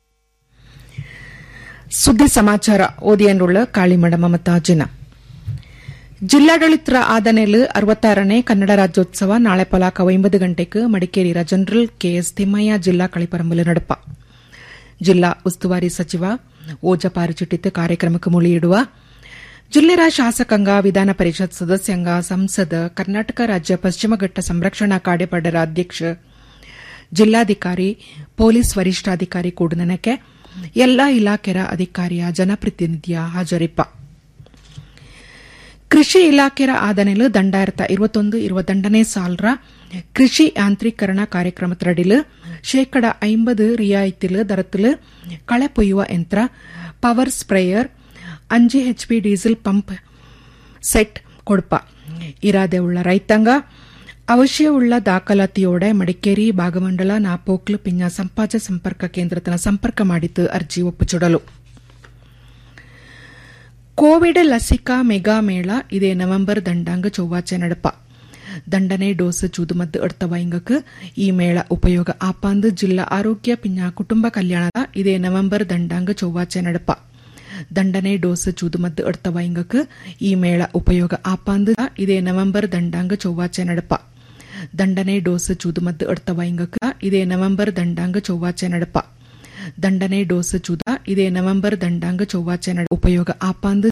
ಸುದ್ದಿ ಸಮಾಚಾರ ಓದಿಯನ್ನುಳ್ಳ ಕಾಳಿಮಡ ಮಮತಾ ಜಿನ ಜಿಲ್ಲಾಡಳಿತ ಆದನೆಲ್ ಅರವತ್ತಾರನೇ ಕನ್ನಡ ರಾಜ್ಯೋತ್ಸವ ನಾಳೆ ಪಲಾಕ ಒಂಬತ್ತು ಗಂಟೆಗೆ ಮಡಿಕೇರಿಯ ಜನರಲ್ ಕೆಎಸ್ ತಿಮ್ಮಯ್ಯ ಜಿಲ್ಲಾ ಕಳಿಪರಂಬಲು ನಡಪ ಜಿಲ್ಲಾ ಉಸ್ತುವಾರಿ ಸಚಿವ ಓಜಪಾರು ಚಿಟ್ಟಿತ್ತು ಕಾರ್ಯಕ್ರಮಕ್ಕೆ ಮುಳಿಯಿಡುವ ಜಿಲ್ಲೆಯ ಶಾಸಕಾಂಗ ವಿಧಾನ ಪರಿಷತ್ ಸದಸ್ಯಾಂಗ ಸಂಸದ ಕರ್ನಾಟಕ ರಾಜ್ಯ ಪಶ್ಚಿಮ ಘಟ್ಟ ಸಂರಕ್ಷಣಾ ಕಾರ್ಯಪಡೆರ ಅಧ್ಯಕ್ಷ ಜಿಲ್ಲಾಧಿಕಾರಿ ಪೊಲೀಸ್ ವರಿಷ್ಠಾಧಿಕಾರಿ ಕೂಡನಕ್ಕೆ ಎಲ್ಲಾ ಇಲಾಖೆರ ಅಧಿಕಾರಿಯ ಜನಪ್ರತಿನಿಧಿಯ ಹಾಜರಿಪ್ಪ ಕೃಷಿ ಇಲಾಖೆರ ಆದನೆಲು ದಂಡಾಯಿರತ ಇರುವತ್ತೊಂದು ಇರುವತ್ತಂಡನೇ ಸಾಲ್ರ ಕೃಷಿ ಯಾಂತ್ರೀಕರಣ ಕಾರ್ಯಕ್ರಮದಡಿಲು ಶೇಕಡ ಐಂಬದು ರಿಯಾಯಿತಿಲು ದರತಿಲು ಕಳೆ ಪೊಯ್ಯುವ ಯಂತ್ರ ಪವರ್ ಸ್ಪ್ರೇಯರ್ അഞ്ച് H P diesel pump set കൊടുപ്പ ഇരാതെയുള്ള ರೈತಾಂಗ ಅವಶ್ಯವುಳ್ಳ ದಾಖಲಾತಿಯೋಡೆ ಮಡಿಕೇರಿ ಭಾಗಮಂಡಲ ನಾಪೋಕ್ಲು ಪಿಂಜ ಸಂಪಾಜ ಸಂಪರ್ಕ ಕೇಂದ್ರತನ ಸಂಪರ್ಕ ಮಾಡಿತು ಅರ್ಜಿ ಒಪ್ಪುಚುಡಲು ಕೋವಿಡ್ ಲಸಿಕಾ ಮೆಗಾ ಮೇಳ ಇದೇ ನವೆಂಬರ್ ದಂಡಾಂಗ ಚೊವ್ವಾಚೆ ನಡಪ ದಂಡನೆ ಡೋಸ್ ಚೂದುಮದ್ದು ಎಡ್ತವ ಇಂಗಕ್ ಈ ಮೇಳ ಉಪಯೋಗ ಆಪಾಂದು ಜಿಲ್ಲಾ ಆರೋಗ್ಯ ಪಿಂಜ ಕುಟುಂಬ ಕಲ್ಯಾಣದ ಇದೇ ನವೆಂಬರ್ ದಂಡಾಂಗ ಚೊವ್ವಾಚೆ ನಡಪ ದಂಡನೆ ಡೋಸ್ ಚೂದುಮದ್ದು ಎಡ್ತವ ಇಂಗಕ್ ಈ ಮೇಳ ಉಪಯೋಗ ಆಪಾಂದು ಇದೇ ನವೆಂಬರ್ ದಂಡಾಂಗ ಚೊವ್ವಾಚೆ ನಡಪ ದಂಡನೆ ಡೋಸ್ ಚೂದುಮದ್ದು ಎಡ್ತವ ಇಂಗಕ್ ಇದೇ ನವೆಂಬರ್ ದಂಡಾಂಗ ಚೊವ್ವಾಚೆ ನಡಪ ದಂಡನೆ ಡೋಸ್ ಚೂದ ಇದೇ ನವೆಂಬರ್ ದಂಡಾಂಗ ಚೊವ್ವಾಚೆ ನಡ ಉಪಯೋಗ ಆಪಾಂದು